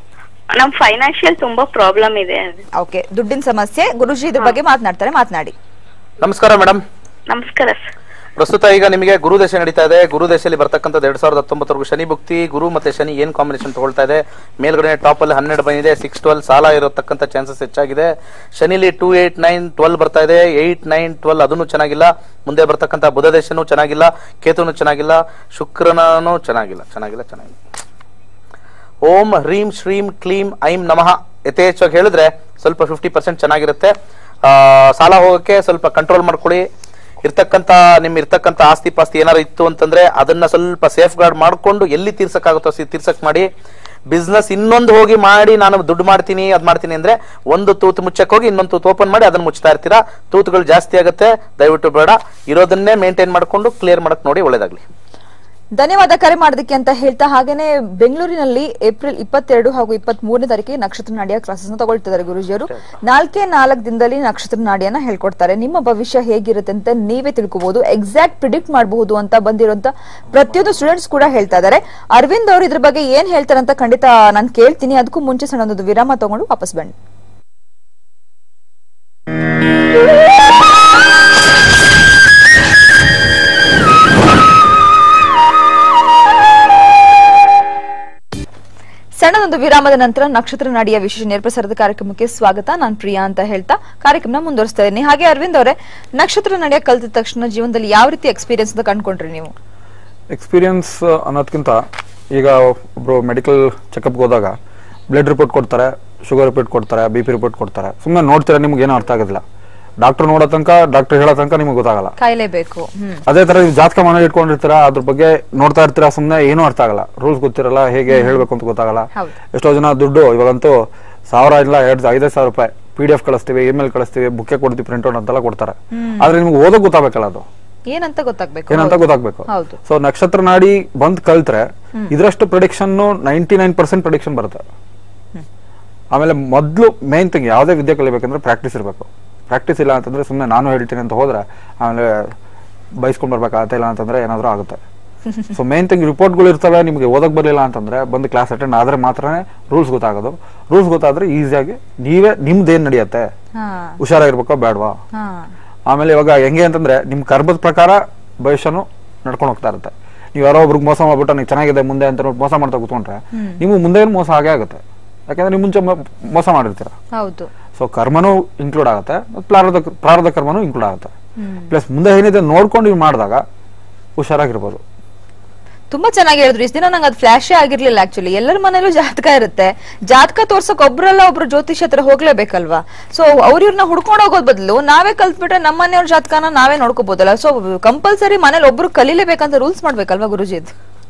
F: ನಮ್ ಫೈನಾನ್ಷಿಯಲ್ ತುಂಬಾ ಪ್ರಾಬ್ಲಮ್ ಇದೆ
A: ಓಕೆ ದುಡ್ಡಿನ ಸಮಸ್ಯೆ ಗುರುಜಿ ಇದ್ರ ಬಗ್ಗೆ ಮಾತನಾಡ್ತಾರೆ ಮಾತನಾಡಿ
B: ನಮಸ್ಕಾರ ಮೇಡಮ್
F: ನಮಸ್ಕಾರ ಸರ್
B: ಪ್ರಸ್ತುತ ಈಗ ನಿಮಗೆ ಗುರು ದಶೆ ನಡೀತಾ ಇದೆ ಗುರು ದಶೆಯಲ್ಲಿ ಬರ್ತಕ್ಕಂಥದ್ದು ಎರಡ್ ಸಾವಿರದ ಹತ್ತೊಂಬತ್ತರೆಗೂ ಶನಿ ಭುಕ್ತಿ ಗುರು ಮತ್ತೆ ಶನಿ ಏನ್ ಕಾಂಬಿನೇಷನ್ ತಗೊಳ್ತಾ ಇದೆ ಮೇಲ್ಗಡೆ ಟಾಪ್ ಅಲ್ಲಿ ಹನ್ನೆರಡು ಬಂದಿದೆ ಸಿಕ್ಸ್ ಟ್ವೆಲ್ ಸಾಲ ಇರತಕ್ಕಂಥ ಚಾನ್ಸಸ್ ಹೆಚ್ಚಾಗಿದೆ ಶನಿಲಿ ಟೂ ಏಟ್ ನೈನ್ ಟ್ವೆಲ್ ಬರ್ತಾ ಇದೆ ಏಟ್ ನೈನ್ ಟ್ವೆಲ್ ಅದನ್ನು ಚೆನ್ನಾಗಿಲ್ಲ ಮುಂದೆ ಬರ್ತಕ್ಕಂಥ ಬುಧ ದಶೆನೂ ಚೆನ್ನಾಗಿಲ್ಲ ಕೇತುನು ಚೆನ್ನಾಗಿಲ್ಲ ಶುಕ್ರನೂ ಚೆನ್ನಾಗಿಲ್ಲ ಚೆನ್ನಾಗಿಲ್ಲ ಚೆನ್ನಾಗಿಲ್ಲ ಓಂ ಹ್ರೀಂ ಶ್ರೀಂ ಕ್ಲೀಂ ಐಂ ನಮಃ ಯಥೇಚ್ಛವಾಗಿ ಹೇಳಿದ್ರೆ ಸ್ವಲ್ಪ ಫಿಫ್ಟಿ ಪರ್ಸೆಂಟ್ ಚೆನ್ನಾಗಿರುತ್ತೆ ಆ, ಸಾಲ ಹೋಗೋಕ್ಕೆ ಸ್ವಲ್ಪ ಕಂಟ್ರೋಲ್ ಮಾಡ್ಕೊಳ್ಳಿ ಇರ್ತಕ್ಕಂಥ ನಿಮ್ ಇರ್ತಕ್ಕಂಥ ಆಸ್ತಿ ಪಾಸ್ತಿ ಏನಾರು ಇತ್ತು ಅಂತಂದ್ರೆ ಅದನ್ನ ಸ್ವಲ್ಪ ಸೇಫ್ ಗಾರ್ಡ್ ಮಾಡ್ಕೊಂಡು ಎಲ್ಲಿ ತೀರ್ಸಕ್ಕಾಗುತ್ತೋ ಸಿ- ತೀರ್ಸಕ್ ಮಾಡಿ ಬಿಸ್ನೆಸ್ ಇನ್ನೊಂದು ಹೋಗಿ ಮಾಡಿ ನಾನು ದುಡ್ಡು ಮಾಡ್ತೀನಿ ಅದ್ ಮಾಡ್ತೀನಿ ಅಂದ್ರೆ ಒಂದು ತೂತು ಮುಚ್ಚಕ್ ಹೋಗಿ ಇನ್ನೊಂದು ತೂತು ಓಪನ್ ಮಾಡಿ ಅದನ್ನ ಮುಚ್ತಾ ಇರ್ತೀರಾ ತೂತುಗಳು ಜಾಸ್ತಿ ಆಗುತ್ತೆ ದಯವಿಟ್ಟು ಬೇಡ ಇರೋದನ್ನೇ ಮೇಂಟೈನ್ ಮಾಡ್ಕೊಂಡು ಕ್ಲಿಯರ್ ಮಾಡಕ್ ನೋಡಿ ಒಳ್ಳೇದಾಗ್ಲಿ
A: ಧನ್ಯವಾದ ಕರೆ ಮಾಡೋದಕ್ಕೆ ಅಂತ ಹೇಳ್ತಾ ಹಾಗೇನೆ ಬೆಂಗಳೂರಿನಲ್ಲಿ ಏಪ್ರಿಲ್ ಇಪ್ಪತ್ತೆರಡು ಹಾಗೂ ಇಪ್ಪತ್ತ್ ಮೂರನೇ ತಾರೀಕಿಗೆ ನಕ್ಷತ್ರ ನಾಡಿಯ ಕ್ಲಾಸಸ್ ತಗೊಳ್ತಿದ್ದಾರೆ ಗುರುಜಿಯವರು ನಾಲ್ಕೇ ನಾಲ್ಕು ದಿನದಲ್ಲಿ ನಕ್ಷತ್ರ ನಾಡಿಯನ್ನ ಹೇಳ್ಕೊಡ್ತಾರೆ ನಿಮ್ಮ ಭವಿಷ್ಯ ಹೇಗಿರುತ್ತೆ ಅಂತ ನೀವೇ ತಿಳ್ಕೊಬಹುದು ಎಕ್ಸಾಕ್ಟ್ ಪ್ರಿಡಿಕ್ಟ್ ಮಾಡಬಹುದು ಅಂತ ಬಂದಿರುವಂತ ಪ್ರತಿಯೊಂದು ಸ್ಟೂಡೆಂಟ್ಸ್ ಕೂಡ ಹೇಳ್ತಾ ಇದ್ದಾರೆ ಅರವಿಂದ್ ಅವರು ಇದ್ರ ಬಗ್ಗೆ ಏನ್ ಹೇಳ್ತಾರೆ ಅಂತ ಖಂಡಿತ ನಾನು ಕೇಳ್ತೀನಿ ಅದಕ್ಕೂ ಮುಂಚೆ ಸಣ್ಣ ಒಂದು ವಿರಾಮ ತಗೊಂಡು ವಾಪಸ್ ಬನ್ನಿ ಸಣ್ಣದೊಂದು ವಿರಾಮದ ನಂತರ ನಕ್ಷತ್ರ ನಾಡಿಯ ವಿಶೇಷ ನೇರಪ್ರಸಾರದ ಕಾರ್ಯಕ್ರಮಕ್ಕೆ ಸ್ವಾಗತ ನಾನು ಪ್ರಿಯಾ ಅಂತ ಹೇಳ್ತಾ ಕಾರ್ಯಕ್ರಮ ಮುಂದುವರಿಸ್ತಾ ಇದ್ದೀನಿ ಹಾಗೆ ಅರವಿಂದ್ ಅವರೇ ನಕ್ಷತ್ರ ನಾಡಿಯ ಕಲ್ತ ತಕ್ಷಣ ಜೀವನದಲ್ಲಿ ಯಾವ ರೀತಿ ಎಕ್ಸ್ಪೀರಿಯನ್ಸ್ ಅಂತ ಕಂಡ್ಕೊಂಡ್ರಿ ನೀವು
C: ಎಕ್ಸ್ಪೀರಿಯನ್ಸ್ ಅನ್ನೋದಕ್ಕಿಂತ ಈಗ ಒಬ್ರು ಮೆಡಿಕಲ್ ಚೆಕಪ್ಗೆ ಹೋದಾಗ ಬ್ಲಡ್ ರಿಪೋರ್ಟ್ ಕೊಡ್ತಾರೆ ಶುಗರ್ ರಿಪೋರ್ಟ್ ಕೊಡ್ತಾರೆ ಬಿ ಪಿ ರಿಪೋರ್ಟ್ ಕೊಡ್ತಾರೆ ಸುಮ್ಮನೆ ನೋಡ್ತೀರಾ ನಿಮ್ಗೆ ಏನೂ ಅರ್ಥ ಆಗೋದಿಲ್ಲ ಡಾಕ್ಟರ್ ನೋಡೋ ತನಕ ಡಾಕ್ಟರ್ ಹೇಳೋ ತನಕ ನಿಮ್ಗೆ ಗೊತ್ತಾಗಲ್ಲ
A: ಕಾಯಿಲೇಬೇಕು ಹ್ಮ್
C: ಅದೇ ತರ ನೀವು ಜಾತಕ ಮನೆ ಇಟ್ಕೊಂಡಿರ್ತೀರಾ ಅದ್ರ ಬಗ್ಗೆ ನೋಡ್ತಾ ಇರ್ತೀರಾ ಸುಮ್ಮನೆ ಏನೂ ಅರ್ಥ ಆಗಲ್ಲ ರೂಲ್ಸ್ ಗೊತ್ತಿರಲ್ಲ ಹೇಗೆ ಹೇಳ್ಬೇಕು ಅಂತ ಗೊತ್ತಾಗಲ್ಲ
A: ಹೌದು.
C: ಎಷ್ಟೋ ಜನ ದುಡ್ಡು ಇವಾಗಂತೂ ಸಾವಿರ ಇಲ್ಲ ಎರಡು ಐದೈದು ಸಾವಿರ ರೂಪಾಯಿ ಪಿ ಡಿ ಎಫ್ ಕಳಿಸ್ತೀವಿ ಇಮೇಲ್ ಕಳಿಸ್ತೀವಿ ಬುಕ್ಕೆ ಕೊಡ್ತೀವಿ ಪ್ರಿಂಟ್ ಔಟ್ ಅಂತೆಲ್ಲ ಕೊಡ್ತಾರೆ ಆದ್ರೆ ನಿಮ್ಗೆ ಓದೋಕ್ ಗೊತ್ತಾಗಬೇಕಲ್ಲ ಅದು
A: ಏನಂತ ಗೊತ್ತಾಗ್ಬೇಕು
C: ಏನಂತ ಗೊತ್ತಾಗ್ಬೇಕು
A: ಹೌದು
C: ಸೊ ನಕ್ಷತ್ರ ನಾಡಿ ಬಂದ್ ಕಲ್ತ್ರೆ ಇದ್ರಷ್ಟು prediction ninety nine percent prediction ಬರುತ್ತೆ ಆಮೇಲೆ ಮೊದಲು ಮೇನ್ ಥಿಂಗ್ ಯಾವುದೇ ವಿದ್ಯೆ ಕಲಿಬೇಕಂದ್ರೆ ಪ್ರಾಕ್ಟೀಸ್ ಇರಬೇಕು ಪ್ರಾಕ್ಟೀಸ್ ಇಲ್ಲ ಅಂತಂದ್ರೆ ಸುಮ್ಮನೆ ನಾನು ಹೇಳ್ತೀನಿ ಅಂತ ಹೋದ್ರೆ ಆಮೇಲೆ ಬೈಸ್ಕೊಂಡ್ ಬರ್ಬೇಕಾಗತ್ತೆ ಇಲ್ಲ ಅಂತಂದ್ರೆ ಏನಾದರೂ ಆಗುತ್ತೆ ಸೊ ಮೇನ್ ಥಿಂಗ್ ರಿಪೋರ್ಟ್ಗಳು ಇರ್ತವೆ ನಿಮಗೆ ಓದಕ್ ಬರಲಿಲ್ಲ ಅಂತಂದ್ರೆ ಬಂದು ಕ್ಲಾಸ್ ಅಟೆಂಡ್ ಆದ್ರೆ ಮಾತ್ರನೇ ರೂಲ್ಸ್ ಗೊತ್ತಾಗೋದು ರೂಲ್ಸ್ ಗೊತ್ತಾದ್ರೆ ಈಸಿಯಾಗಿ ನೀವೇ ನಿಮ್ದು ಏನ್ ನಡೆಯುತ್ತೆ
A: ಹಾ
C: ಹುಷಾರಾಗಿರ್ಬೇಕೋ ಬೇಡವಾ
A: ಹಾ
C: ಆಮೇಲೆ ಇವಾಗ ಹೆಂಗೆ ಅಂತಂದ್ರೆ ನಿಮ್ ಕರ್ಮದ ಪ್ರಕಾರ ಭವಿಷ್ಯನು ನಡ್ಕೊಂಡು ಹೋಗ್ತಾ ಇರುತ್ತೆ ನೀವು ಯಾರೋ ಒಬ್ರಿಗೆ ಮೋಸ ಮಾಡ್ಬಿಟ್ಟು ನೀವು ಚೆನ್ನಾಗಿದೆ ಮುಂದೆ ಅಂತ ನೋಡಿ ಮೋಸ ಮಾಡ್ತಾ ಕೂತ್ಕೊಂಡ್ರೆ ನಿಮ್ಗೆ ಮುಂದೆ ಏನು ಮೋಸ ಆಗೇ ಆಗುತ್ತೆ ಯಾಕಂದ್ರೆ ನೀವು ಮುಂಚೆ ಮೊ- ಮೋಸ ಮಾಡಿರ್ತೀರ
A: ಹೌದು
C: ಸೊ ಕರ್ಮನೂ ಇನ್ಕ್ಲೂಡ್ ಆಗುತ್ತೆ ಮತ್ತು ಪ್ರಾರಬ್ಧ ಪ್ರಾರಬ್ಧ ಕರ್ಮನೂ ಇನ್ಕ್ಲೂಡ್ ಆಗುತ್ತೆ ಪ್ಲಸ್ ಮುಂದೆ ಏನಿದೆ ನೋಡ್ಕೊಂಡು ನೀವು ಮಾಡಿದಾಗ ಹುಷಾರಾಗಿರ್ಬೋದು
A: ತುಂಬಾ ಚೆನ್ನಾಗಿ ಹೇಳಿದ್ರು ಇಷ್ಟ ದಿನ ನಂಗೆ ಅದು ಫ್ಲಾಶೇ ಆಗಿರ್ಲಿಲ್ಲ ಆಕ್ಚುಲಿ ಎಲ್ಲರ ಮನೇಲೂ ಜಾತಕ ಇರುತ್ತೆ ಜಾತಕ ತೋರ್ಸಕ್ ಒಬ್ರಲ್ಲ ಒಬ್ರು ಜ್ಯೋತಿಷ್ ಹತ್ರ ಹೋಗ್ಲೇಬೇಕಲ್ವಾ ಸೊ ಅವ್ರ ಇವ್ರನ್ನ ಹುಡ್ಕೊಂಡು ಹೋಗೋದ್ ಬದಲು ನಾವೇ ಕಲ್ತ್ಬಿಟ್ರೆ ನಮ್ಮ ಮನೆಯವ್ರ ಜಾತಕನ ನಾವೇ ನೋಡ್ಕೋಬಹುದಲ್ಲ ಸೊ ಕಂಪಲ್ಸರಿ ಮನೇಲಿ ಒಬ್ರು ಕಲೀಲೇಬೇಕಂತ ರೂಲ್ಸ್ ಮಾಡ್ಬೇಕಲ್ವಾ ಗುರುಜಿ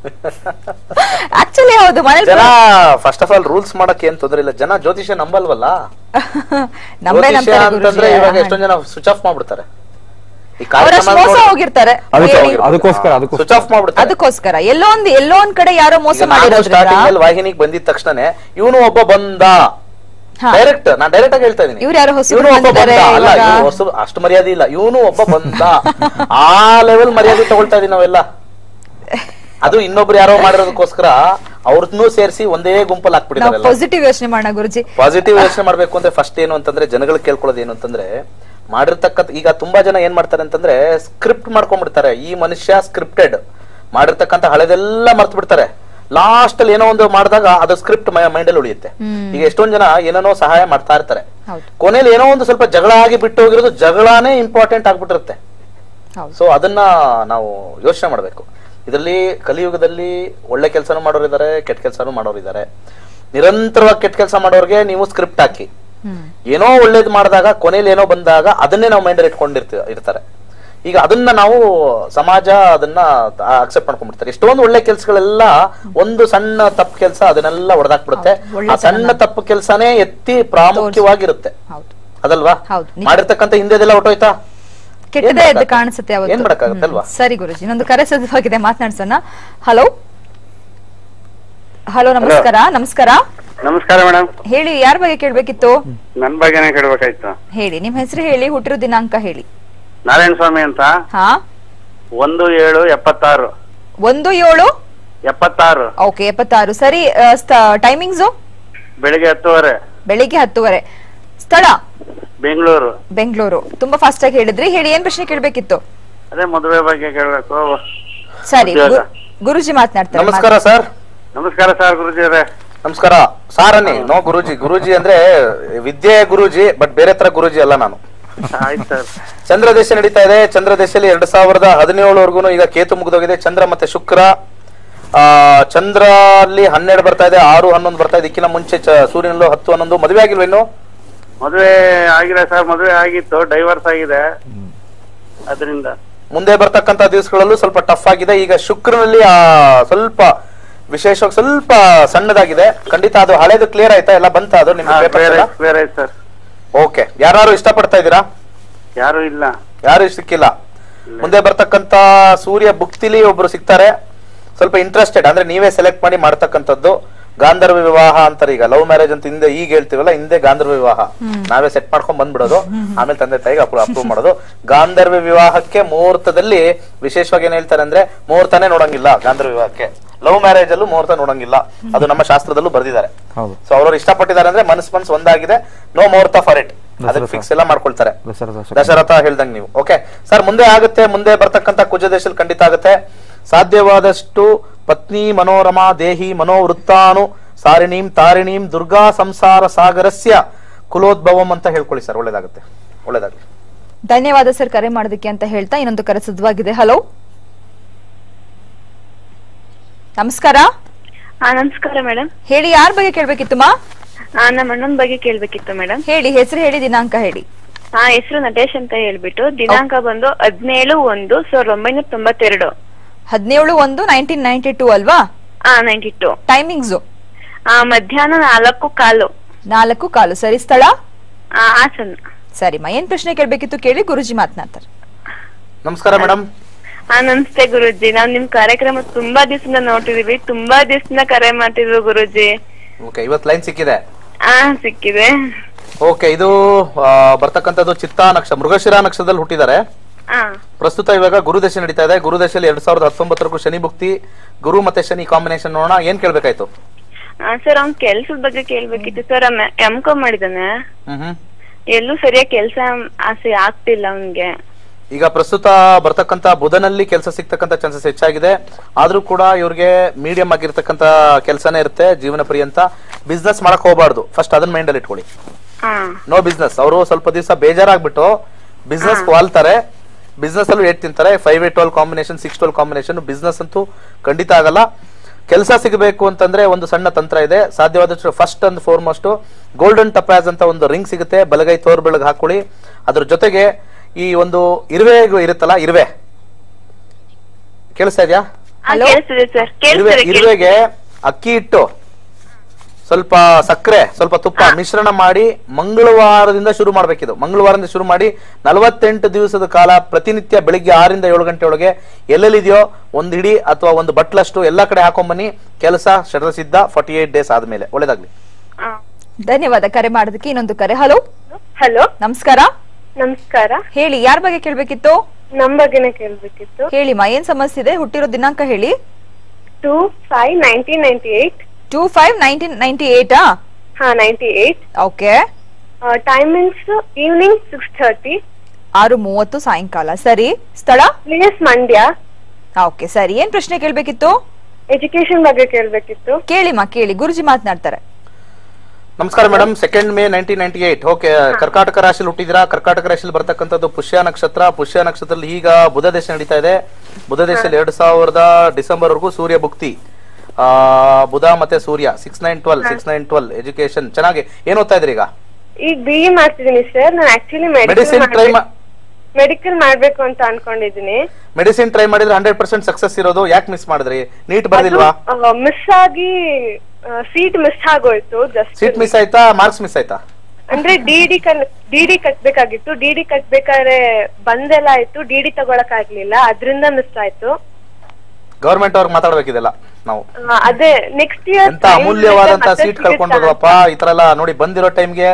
A: ಆಕ್ಚುಲಿ ಹೌದು ಮನೇಲಿ
B: ಜನ ಫಸ್ಟ್ ಆಫ್ ಆಲ್ ರೂಲ್ಸ್ ಮಾಡಕ್ಕೆ ಏನ್ ತೊಂದ್ರೆ ಇಲ್ಲ ಜನ ಜ್ಯೋತಿಷ್ಯ ನಂಬಲ್ವಲ್ಲ
A: ನಂಬೇ
B: ಜ್ಯೋತಿಷ್ಯ
A: ನಂಬ್ತಾರೆ
B: ಅಂತಂದ್ರೆ
A: ಗುರೂಜಿ.
B: ಇವಾಗ ಎಷ್ಟೊಂದ್ ಜನ ಸ್ವಿಚ್ ಆಫ್ ಮಾಡ್ಬಿಡ್ತಾರೆ ಈ
A: ಅವ್ರಷ್ಟು ಮೋಸ ಹೋಗಿರ್ತಾರೆ
C: ಅದಕ್ಕೆ
A: ಹೇಳಿ.
C: ಅದಕ್ಕೋಸ್ಕರ ಅದಕ್ಕೋಸ್ಕರ
B: ಸ್ವಿಚ್ ಆಫ್ ಮಾಡ್ಬಿಡ್ತಾರೆ
A: ಅದಕ್ಕೋಸ್ಕರ ಎಲ್ಲೋ ಒಂದ್ ಎಲ್ಲೋ ಒಂದ್ ಕಡೆ ಯಾರೋ ಮೋಸ
B: ಈಗ ನಾನು
A: ಮಾಡಿರೋದ್ರಿಂದ
B: ಸ್ಟಾರ್ಟಿಂಗ್ ಅಲ್ಲಿ ವಾಹಿನಿಗೆ ಬಂದಿದ ತಕ್ಷಣನೇ ಇವನು ಒಬ್ಬ ಬಂದ
A: ಹಾ.
B: ಡೈರೆಕ್ಟ್ ನಾನ್ ಡೈರೆಕ್ಟ್ ಆಗಿ ಹೇಳ್ತಾ ಇದೀನಿ
A: ಇವ್ರು ಯಾರೋ ಹೊಸಬ್ರು
B: ಇವ್ನು ಒಬ್ಬ
A: ಬಂದಿದ್ದಾರೆ
B: ಬಂದ. ಅಲ್ಲ
A: ಇವಾಗ.
B: ಇವ್ನು ಹೊಸಬ್ರು ಅಷ್ಟು ಮರ್ಯಾದೆ ಇಲ್ಲ ಇವನು ಒಬ್ಬ ಬಂದ ಆ ಲೆವೆಲ್ ಮರ್ಯಾದೆ ತಗೊಳ್ತಾ ಇದೀವಿ ನಾವೆಲ್ಲ ಅದು ಇನ್ನೊಬ್ರು ಯಾರೋ ಮಾಡಿರೋದಕ್ಕೋಸ್ಕರ ಅವ್ರನ್ನೂ ಸೇರಿಸಿ ಒಂದೇ ಗುಂಪಲ್ಲಿ
A: ನಾವು
B: ಹಾಕ್ಬಿಟ್ಟಿದ್ದಾರೆ
A: ಪಾಸಿಟಿವ್ ಯೋಚನೆ ಮಾಡೋಣ ಗುರುಜಿ
B: ಪಾಸಿಟಿವ್ ಯೋಚನೆ ಮಾಡ್ಬೇಕು ಅಂದ್ರೆ ಫಸ್ಟ್ ಏನು ಅಂತಂದ್ರೆ ಜನಗಳು ಕೇಳ್ಕೊಳ್ಳೋದು ಏನು ಅಂತಂದ್ರೆ ಮಾಡಿರ್ತಕ್ಕಂಥ ಈಗ ತುಂಬಾ ಜನ ಏನ್ ಮಾಡ್ತಾರೆ ಅಂತಂದ್ರೆ ಸ್ಕ್ರಿಪ್ಟ್ ಮಾಡ್ಕೊಂಡ್ಬಿಡ್ತಾರೆ ಈ ಮನುಷ್ಯ ಸ್ಕ್ರಿಪ್ಟೆಡ್ ಮಾಡಿರ್ತಕ್ಕಂಥ ಹಳೆದೆಲ್ಲ ಮರ್ತು ಬಿಡ್ತಾರೆ ಲಾಸ್ಟ್ ಅಲ್ಲಿ ಏನೋ ಒಂದು ಮಾಡಿದಾಗ ಅದು ಸ್ಕ್ರಿಪ್ಟ್ ಮೈಂಡ್ ಅಲ್ಲಿ ಉಳಿಯುತ್ತೆ ಈಗ ಎಷ್ಟೊಂದ್ ಜನ ಏನೇನೋ ಸಹಾಯ ಮಾಡ್ತಾ ಇರ್ತಾರೆ
A: ಹೌದು.
B: ಕೊನೆಯಲ್ಲಿ ಏನೋ ಒಂದು ಸ್ವಲ್ಪ ಜಗಳ ಆಗಿ ಬಿಟ್ಟು ಹೋಗಿರೋದು ಜಗಳಾನೇ ಇಂಪಾರ್ಟೆಂಟ್ ಆಗ್ಬಿಟ್ಟಿರುತ್ತೆ
A: ಹೌದು
B: ಸೊ ಅದನ್ನ ನಾವು ಯೋಚನೆ ಮಾಡಬೇಕು ಇದರಲ್ಲಿ ಕಲಿಯುಗದಲ್ಲಿ ಒಳ್ಳೆ ಕೆಲಸನೂ ಮಾಡೋರಿದ್ದಾರೆ ಕೆಟ್ಟ ಕೆಲಸನೂ ಮಾಡೋರಿದ್ದಾರೆ ನಿರಂತರವಾಗಿ ಕೆಟ್ಟ ಕೆಲಸ ಮಾಡೋರಿಗೆ ನೀವು ಸ್ಕ್ರಿಪ್ಟ್ ಹಾಕಿ ಏನೋ ಒಳ್ಳೇದು ಮಾಡಿದಾಗ ಕೊನೆಯಲ್ಲಿ ಏನೋ ಬಂದಾಗ ಅದನ್ನೇ ನಾವು ಮೈಂಡಲ್ಲಿ ಇಟ್ಕೊಂಡಿರ್ತೀವಿ ಇರ್ತಾರೆ ಈಗ ಅದನ್ನ ನಾವು ಸಮಾಜ ಅದನ್ನ ಅಕ್ಸೆಪ್ಟ್ ಮಾಡ್ಕೊಂಡ್ಬಿಡ್ತಾರೆ ಎಷ್ಟೊಂದು ಒಳ್ಳೆ ಕೆಲ್ಸಗಳೆಲ್ಲ ಒಂದು ಸಣ್ಣ ತಪ್ಪು ಕೆಲಸ ಅದನ್ನೆಲ್ಲ ಹೊಡೆದಾಕ್ಬಿಡುತ್ತೆ
A: ಹೌದು, ಒಳ್ಳೆ
B: ಆ ಸಣ್ಣ ತಪ್ಪು ಕೆಲಸನೇ ಎತ್ತಿ ಪ್ರಾಮುಖ್ಯವಾಗಿರುತ್ತೆ
A: ಹೌದು
B: ಅದಲ್ವಾ
A: ಹೌದು, ನಿಜ.
B: ಮಾಡಿರ್ತಕ್ಕಂಥ ಹಿಂದೆದೆಲ್ಲ ಹೊಟ್ಟೋಯ್ತಾ
A: ಕೆಟ್ಟದೇ ಎದ್ದು
B: ಮಾಡಕ್ಕಾಗತ್ತೆ?
A: ಕಾಣಿಸುತ್ತೆ ಅವತ್ತು.
B: ಏನ್ ಮಾಡಕ್ಕಾಗತ್ತಲ್ವಾ?
A: ಹ್ಮ್. ಸರಿ ಗುರುಜಿ ನಂದು ಕರೆ ಸದ್ಯವಾಗಿದೆ ಮಾತನಾಡ್ಸೋಣ ಹಲೋ ಹಲೋ ನಮಸ್ಕಾರ ನಮಸ್ಕಾರ
G: ನಮಸ್ಕಾರ ಮೇಡಮ್
A: ಹೇಳಿ ಯಾರ ಬಗ್ಗೆ ಕೇಳ್ಬೇಕಿತ್ತು
G: ನನ್ ಬಗ್ಗೆನೇ ಕೇಳ್ಬೇಕಾಯ್ತು
A: ಹೇಳಿ ನಿಮ್ ಹೆಸರು ಹೇಳಿ ಹುಟ್ಟಿರೋ ದಿನಾಂಕ ಹೇಳಿ
G: ನಾರಾಯಣ ಸ್ವಾಮಿ ಅಂತ
A: ಹಾ
G: ಒಂದು ಏಳು ಎಪ್ಪತ್ತಾರು
A: ಒಂದು ಏಳು
G: ಎಪ್ಪತ್ತಾರು
A: ಓಕೆ ಎಪ್ಪತ್ತಾರು ಸರಿ ಟೈಮಿಂಗ್ಸು
G: ಬೆಳಿಗ್ಗೆ ಹತ್ತುವರೆ
A: ಬೆಳಿಗ್ಗೆ ಹತ್ತುವರೆ ಸ್ಥಳ
G: ಬೆಂಗಳೂರು
A: ಬೆಂಗಳೂರು ತುಂಬಾ ಫಾಸ್ಟ್ ಆಗಿ ಹೇಳಿದ್ರಿ ಹೇಳಿ ಏನ್ ಪ್ರಶ್ನೆ ಕೇಳ್ಬೇಕಿತ್ತು
G: ಅದೇ ಮದುವೆ ಬಗ್ಗೆ ಕೇಳಬೇಕು
A: ಸರಿ
G: ಉದ್ಯೋಗ.
A: ಗು- ಗುರುಜಿ ಮಾತನಾಡ್ತಾರೆ
B: ನಮಸ್ಕಾರ ಸರ್
G: ನಮಸ್ಕಾರ ಸರ್ ಗುರುಜಿ ಅವರೇ
B: ನಮಸ್ಕಾರ ಸಾರನಿ ನೋ ಗುರೂಜಿ ಗುರೂಜಿ ಅಂದ್ರೆ ವಿದ್ಯೆ ಗುರೂಜಿ ಬಟ್ ಬೇರೆ ತರ ಗುರೂಜಿ ಅಲ್ಲ ನಾನು
G: ಆಯ್ತು ಸರ್
B: ಚಂದ್ರ ದೇಶ ನಡೀತಾ ಇದೆ ಚಂದ್ರ ದೇಶದಲ್ಲಿ ಎರಡ್ ಸಾವಿರದ ಹದಿನೇಳವರೆಗೂ ಈಗ ಕೇತು ಮುಗಿದೋಗಿದೆ ಚಂದ್ರ ಮತ್ತೆ ಶುಕ್ರ ಆ ಚಂದ್ರ ಅಲ್ಲಿ ಹನ್ನೆರಡು ಬರ್ತಾ ಇದೆ ಆರು ಹನ್ನೊಂದು ಬರ್ತಾ ಇದೆ ಇದಕ್ಕಿಂತ ಮುಂಚೆ ಚ- ಸೂರ್ಯನಲ್ಲೂ ಹತ್ತು ಹನ್ನೊಂದು ಮದುವೆ ಆಗಿಲ್ವ ಇನ್ನು
G: ಮದುವೆ ಆಗಿದೆ ಸರ್ ಮದುವೆ ಆಗಿತ್ತು ಡೈವರ್ಸ್ ಆಗಿದೆ ಅದರಿಂದ
B: ಮುಂದೆ ಬರ್ತಕ್ಕಂತ ದಿವಸಗಳಲ್ಲೂ ಸ್ವಲ್ಪ ಟಫ್ ಆಗಿದೆ ಈಗ ಶುಕ್ರನಲ್ಲಿ ಆ ಸ್ವಲ್ಪ ವಿಶೇಷವಾಗಿ ಸ್ವಲ್ಪ ಸಣ್ಣದಾಗಿದೆ ಖಂಡಿತ ಅದು ಹಳೇದು ಕ್ಲಿಯರ್ ಆಯ್ತಾ ಎಲ್ಲ ಬಂತ ಅದು ನಿಮ್ಮ
G: ಕ್ಲಿಯರ್ ಆಯ್ತು ಕ್ಲಿಯರ್ ಆಯ್ತು ಸರ್
B: ಓಕೆ ಯಾರು ಇಷ್ಟಪಡ್ತಾ ಇದ್ದೀರಾ
G: ಯಾರು ಇಲ್ಲ
B: ಯಾರು ಸಿಕ್ಕಿಲ್ಲ ಮುಂದೆ ಬರ್ತಕ್ಕಂತ ಸೂರ್ಯ ಭುಕ್ತಿಲಿ ಒಬ್ರು ಸಿಗ್ತಾರೆ ಸ್ವಲ್ಪ ಇಂಟ್ರೆಸ್ಟೆಡ್ ಅಂದ್ರೆ ನೀವೇ ಸೆಲೆಕ್ಟ್ ಮಾಡಿ ಮಾಡ್ತಕ್ಕಂಥದ್ದು ಗಾಂಧರ್ವ ವಿವಾಹ ಅಂತಾರೆ ಈಗ ಲವ್ ಮ್ಯಾರೇಜ್ ಅಂತ ಹಿಂದೆ ಈಗ ಹೇಳ್ತೀವಲ್ಲ ಹಿಂದೆ ಗಾಂಧರ್ವ ವಿವಾಹ ನಾವೇ ಸೆಟ್ ಮಾಡ್ಕೊಂಡ್ ಬಂದ್ಬಿಡೋದು ಆಮೇಲೆ ತಂದೆ ತಾಯಿಗೆ ಅಪ್ರೂವ್ ಅಪ್ರೂವ್ ಮಾಡೋದು ಗಾಂಧರ್ವ ವಿವಾಹಕ್ಕೆ ಮುಹೂರ್ತದಲ್ಲಿ ವಿಶೇಷವಾಗಿ ಏನ್ ಹೇಳ್ತಾರೆ ಅಂದ್ರೆ ಮುಹೂರ್ತನೇ ನೋಡಂಗಿಲ್ಲ ಗಾಂಧರ್ವ ವಿವಾಹಕ್ಕೆ ಲವ್ ಮ್ಯಾರೇಜ್ ಅಲ್ಲೂ ಮುಹೂರ್ತ ನೋಡಂಗಿಲ್ಲ ಅದು ನಮ್ಮ ಶಾಸ್ತ್ರದಲ್ಲೂ ಬರ್ದಿದ್ದಾರೆ
C: ಹೌದು
B: ಸೊ ಅವ್ರವ್ರು ಇಷ್ಟಪಟ್ಟಿದ್ದಾರೆ ಅಂದ್ರೆ ಮನಸ್ ಮನ್ಸ್ ಒಂದಾಗಿದೆ ನೋ ಮುಹೂರ್ತ ಫಾರ್ ಇಟ್ ಅದಕ್ಕೆ
C: ದಸರಾ.
B: ಫಿಕ್ಸ್ ಎಲ್ಲ ಮಾಡ್ಕೊಳ್ತಾರೆ
C: ದಸರಾ ಶುಕ್ರ.
B: ದಶರಥ ಹೇಳ್ದಂಗ್ ನೀವು ಓಕೆ ಸರ್ ಮುಂದೆ ಆಗುತ್ತೆ ಮುಂದೆ ಬರ್ತಕ್ಕಂತ ಕುಜ ದೇಶದಲ್ಲಿ ಖಂಡಿತ ಆಗುತ್ತೆ ಸಾಧ್ಯವಾದಷ್ಟು ಪತ್ನಿ ಮನೋರಮಾ ದೇಹಿ ಮನೋವೃತ್ತಾನು ಸಾರಿಣೀಂ ತಾರಿಣೀಂ ದುರ್ಗಾ ಸಂಸಾರ ಸಾಗರಸ್ಯ ಕುಲೋದ್ಭವಂ ಅಂತ ಹೇಳ್ಕೊಳ್ಳಿ ಸರ್ ಒಳ್ಳೇದಾಗುತ್ತೆ ಒಳ್ಳೇದಾಗ್ಲಿ
A: ಧನ್ಯವಾದ ಸರ್ ಕರೆ ಮಾಡೋದಕ್ಕೆ ಅಂತ ಹೇಳ್ತಾ ಇನ್ನೊಂದು ಕರೆ ಸಿದ್ಧವಾಗಿದೆ ಹಲೋ ನಮಸ್ಕಾರ
F: ಹಾ ನಮಸ್ಕಾರ ಮೇಡಮ್
A: ಹೇಳಿ ಯಾರ ಬಗ್ಗೆ ಕೇಳ್ಬೇಕಿತ್ತುಮ್ಮ
F: ಹಾ ನಮ್ಮ ಅಣ್ಣನ ಬಗ್ಗೆ ಕೇಳ್ಬೇಕಿತ್ತು ಮೇಡಮ್
A: ಹೇಳಿ ಹೆಸರು ಹೇಳಿ ದಿನಾಂಕ ಹೇಳಿ
F: ಹಾ ಹೆಸರು ನಟೇಶ್ ಅಂತ ಹೇಳ್ಬಿಟ್ಟು ದಿನಾಂಕ ಬಂದು ಹದಿನೇಳು ಒಂದು ಸಾವಿರದ ಒಂಬೈನೂರ ತೊಂಬತ್ತೆರಡು
A: ಹದಿನೇಳು ಒಂದು ನೈನ್ಟೀನ್ ನೈನ್ಟಿ ಟೂ ಅಲ್ವಾ
F: ಹಾ ನೈಂಟಿ ಟು
A: ಟೈಮಿಂಗ್ಸು
F: ಆ ಮಧ್ಯಾಹ್ನ ನಾಲ್ಕು ಕಾಲು
A: ನಾಲ್ಕು ಕಾಲು ಸರಿ ಸ್ಥಳ
F: ಆ, ಹಾಸನ
A: ಸರಿಮ್ಮ ಏನ್ ಪ್ರಶ್ನೆ ಕೇಳ್ಬೇಕಿತ್ತು ಕೇಳಿ ಗುರುಜಿ ಮಾತನಾಡ್ತಾರೆ
B: ನಮಸ್ಕಾರ ಮೇಡಮ್
F: ಹಾ ನಮಸ್ತೆ ಗುರುಜಿ ನಾವ್ ನಿಮ್ ಕಾರ್ಯಕ್ರಮ ತುಂಬಾ ದಿವಸದಿಂದ ನೋಡ್ತಿದೀವಿ ತುಂಬಾ ದಿವಸದಿಂದ ಕರೆ ಮಾಡ್ತಿದ್ವಿ ಗುರುಜಿ
B: ಓಕೆ ಇವತ್ತು ಲೈನ್ ಸಿಕ್ಕಿದೆ
F: ಹಾ ಸಿಕ್ಕಿದೆ
B: ಓಕೆ ಇದು ಆ, ಬರ್ತಕ್ಕಂಥದ್ದು ಚಿತ್ತಾ ನಕ್ಷ ಮೃಗಶಿರ ನಕ್ಷತ್ರದಲ್ಲಿ ಹುಟ್ಟಿದ್ದಾರೆ
F: ಹಾ
B: ಪ್ರಸ್ತುತ ಇವಾಗ ಗುರುದಶೆ ನಡೀತಾ ಇದೆ ಗುರುದಶೆಯಲ್ಲಿ ಎರಡ್ ಸಾವಿರದ ಹತ್ತೊಂಬತ್ತರಕ್ಕೂ ಶನಿ ಭುಕ್ತಿ ಗುರು ಮತ್ತೆ ಶನಿ ಕಾಂಬಿನೇಷನ್ ನೋಡೋಣ ಏನ್ ಕೇಳ್ಬೇಕಾಯ್ತು
F: ಸರ್ ಅವ್ನ್ ಕೆಲ್ಸದ ಬಗ್ಗೆ ಕೇಳ್ಬೇಕಿತ್ತು ಸರ್ ಎಂ ಕಾಮ್ ಮಾಡಿದಾನೆ
B: ಹ್ಮ್ ಹ್ಮ್
F: ಎಲ್ಲೂ ಸರಿಯಾಗಿ ಕೆಲ್ಸ ಆಸೆ ಆಗ್ತಿಲ್ಲ ಅವ್ನ್ಗೆ
B: ಈಗ ಪ್ರಸ್ತುತ ಬರ್ತಕ್ಕಂತ ಬುಧನಲ್ಲಿ ಕೆಲಸ ಸಿಗ್ತಕ್ಕಂತ ಚಾನ್ಸಸ್ ಹೆಚ್ಚಾಗಿದೆ ಆದ್ರೂ ಕೂಡ ಇವ್ರಿಗೆ ಮೀಡಿಯಂ ಆಗಿರ್ತಕ್ಕಂತ ಕೆಲಸನೇ ಇರುತ್ತೆ ಜೀವನ ಪರ್ಯಂತ ಬಿಸ್ನೆಸ್ ಮಾಡಕ್ ಹೋಗ್ಬಾರ್ದು ಫಸ್ಟ್ ಅದನ್ನ ಮೈಂಡ್ ಅಲ್ಲಿ ಇಟ್ಕೊಳ್ಳಿ
F: ಹಾ
B: ನೋ ಬಿಸ್ನೆಸ್ ಅವರು ಸ್ವಲ್ಪ ದಿವಸ ಬೇಜಾರಾಗ್ಬಿಟ್ಟು ಬಿಸ್ನೆಸ್ ವಾಲ್ತಾರೆ ಬಿಸ್ನೆಸ್ ಅಲ್ಲೂ ಏಟ್ ತಿಂತಾರೆ five eight twelve combination six twelve combination business ಅಂತೂ ಖಂಡಿತ ಆಗಲ್ಲ ಕೆಲಸ ಸಿಗಬೇಕು ಅಂತಂದ್ರೆ ಒಂದು ಸಣ್ಣ ತಂತ್ರ ಇದೆ ಸಾಧ್ಯವಾದಷ್ಟು ಫಸ್ಟ್ ಅಂಡ್ ಫಾರ್ಮೋಸ್ಟ್ ಗೋಲ್ಡನ್ ಟಪ್ಯಾಸ್ ಅಂತ ಒಂದು ರಿಂಗ್ ಸಿಗುತ್ತೆ ಬಲಗೈ ತೋರ್ ಬೆಳಗ್ ಹಾಕೊಳ್ಳಿ ಅದ್ರ ಜೊತೆಗೆ ಈ ಒಂದು ಇರುವೆ ಇರುತ್ತಲ್ಲ ಇರುವೆ ಕೇಳಿಸ್ತಾ ಇದೆಯಾ
F: ಹಾ,
A: Hello?
F: ಕೇಳಿಸ್ತಿದೆ ಸರ್
B: ಇರುವೆ
F: ಕೇಳಿಸ್ತಿದೆ
B: ಇರುವೆಗೆ ಅಕ್ಕಿ ಹಿಟ್ಟು ಸ್ವಲ್ಪ ಸಕ್ಕರೆ ಸ್ವಲ್ಪ ತುಪ್ಪ ಮಿಶ್ರಣ ಮಾಡಿ ಮಂಗಳವಾರದಿಂದ ಶುರು ಮಾಡ್ಬೇಕಿದು ಮಂಗಳವಾರದಿಂದ ಶುರು ಮಾಡಿ ನಲವತ್ತೆಂಟು ದಿವಸದ ಕಾಲ ಪ್ರತಿನಿತ್ಯ ಬೆಳಿಗ್ಗೆ ಆರಿಂದ ಏಳು ಗಂಟೆ ಒಳಗೆ ಎಲ್ಲೆಲ್ಲಿದೆಯೋ ಒಂದು ಹಿಡಿ ಅಥವಾ ಒಂದು ಬಟ್ಲಷ್ಟು ಎಲ್ಲಾ ಕಡೆ ಹಾಕೊಂಬನ್ನಿ ಕೆಲಸ ಸಿದ್ಧ ಫಾರ್ಟಿ ಏಟ್ ಡೇಸ್ ಆದ್ಮೇಲೆ ಒಳ್ಳೇದಾಗ್ಲಿ
F: ಹಾ.
A: ಧನ್ಯವಾದ ಕರೆ ಮಾಡೋದಕ್ಕೆ ಇನ್ನೊಂದು ಕರೆ ಹಲೋ
F: ಹಲೋ
A: ನಮಸ್ಕಾರ
F: ನಮಸ್ಕಾರ
A: ಹೇಳಿ ಯಾರ ಬಗ್ಗೆ ಕೇಳ್ಬೇಕಿತ್ತು
F: ನಮ್ ಬಗ್ಗೆನೇ ಕೇಳ್ಬೇಕಿತ್ತು
A: ಹೇಳಿಮ್ಮ ಏನ್ ಸಮಸ್ಯೆ ಇದೆ ಹುಟ್ಟಿರೋ ದಿನಾಂಕ ಹೇಳಿ
F: two five nineteen ninety eight
A: two five nineteen ninety ಏಟಾ
F: ಹಾ ninety eight
A: okay
F: timings evening six thirty
A: ಆರು ಮೂವತ್ತು ಸಾಯಂಕಾಲ ಸರಿ ಸ್ಥಳ
F: ಪ್ಲೇಸ್ ಮಂಡ್ಯ
A: ಓಕೆ ಸರಿ ಏನ್ ಪ್ರಶ್ನೆ ಕೇಳ್ಬೇಕಿತ್ತು
F: ಎಜುಕೇಶನ್ ಬಗ್ಗೆ ಕೇಳ್ಬೇಕಿತ್ತು
A: ಕೇಳಿಮ್ಮ ಕೇಳಿ ಗುರುಜಿ ಮಾತನಾಡ್ತಾರೆ
B: ನಮಸ್ಕಾರ madam second May nineteen ninety eight okay ಕರ್ಕಾಟಕ ರಾಶಿಯಲ್ಲಿ ಹುಟ್ಟಿದಿರಾ ಕರ್ಕಾಟಕ ರಾಶಿಯಲ್ಲಿ ಬರ್ತಕ್ಕಂಥದ್ದು ಪುಷ್ಯ ನಕ್ಷತ್ರ ಪುಷ್ಯ ನಕ್ಷತ್ರದಲ್ಲಿ ಈಗ ಬುಧ ದೇಶ ನಡೀತಾ ಇದೆ ಬುಧ ದೇಶದಲ್ಲಿ ಎರಡ್ ಸಾವಿರದ ಡಿಸೆಂಬರ್ ವರೆಗೂ ಸೂರ್ಯ ಭುಕ್ತಿ ಆ, ಬುಧ ಮತ್ತೆ Surya six nine twelve six nine twelve education ಚೆನ್ನಾಗಿ ಏನ್ ಓದ್ತಾ ಇದ್ರಿ ಈಗ
F: ಈಗ ಬಿ ಇ ಮಾಡ್ತಿದ್ದೀನಿ ಸರ್ ನಾನು ಆಕ್ಚುಲಿ
B: ಮೆಡಿಸಿನ್ ಟ್ರೈ
F: ಮೆಡಿಕಲ್ ಮಾಡ್ಬೇಕು ಅಂತ ಅನ್ಕೊಂಡಿದೀನಿ
B: ಮೆಡಿಸಿನ್ ಟ್ರೈ ಮಾಡಿದ್ರೆ ಹಂಡ್ರೆಡ್ ಪರ್ಸೆಂಟ್ ಸಕ್ಸಸ್ ಇರೋದು ಯಾಕೆ ಮಿಸ್ ಮಾಡಿದ್ರಿ ನೀಟ್ ಬರ್ದಿಲ್ವಾ
F: ಮಿಸ್ ಆಗಿ ಸೀಟ್ ಮಿಸ್ ಆಗೋಯ್ತು ಜಸ್ಟ್
B: ಸೀಟ್ ಮಿಸ್ ಆಯ್ತಾ ಮಾರ್ಕ್ಸ್ ಮಿಸ್ ಆಯ್ತಾ
F: ಅಂದ್ರೆ ಡಿ ಡಿ ಡಿ ಡಿ ಕಟ್ಬೇಕಾಗಿತ್ತು ಡಿ ಡಿ ಕಟ್ಬೇಕಾದ್ರೆ ಬಂದೆಲ್ಲ ಆಯ್ತು ಡಿ ಡಿ ತಗೊಳಕ್ ಆಗ್ಲಿಲ್ಲ ಅದ್ರಿಂದ ಮಿಸ್ ಆಯ್ತು
B: ಗವರ್ಮೆಂಟ್ ಅವ್ರಿಗೆ ಮಾತಾಡ್ಬೇಕಿದೆಲ್ಲ ನಾವು
F: ಆ, ಅದೇ ನೆಕ್ಸ್ಟ್ ಇಯರ್
B: ಎಂತ ಅಮೂಲ್ಯವಾದಂತ ಸೀಟ್ ಕಳ್ಕೊಂಡ್ರಪ್ಪ ಈ ತರ ಎಲ್ಲ ನೋಡಿ ಬಂದಿರೋ ಟೈಮ್ಗೆ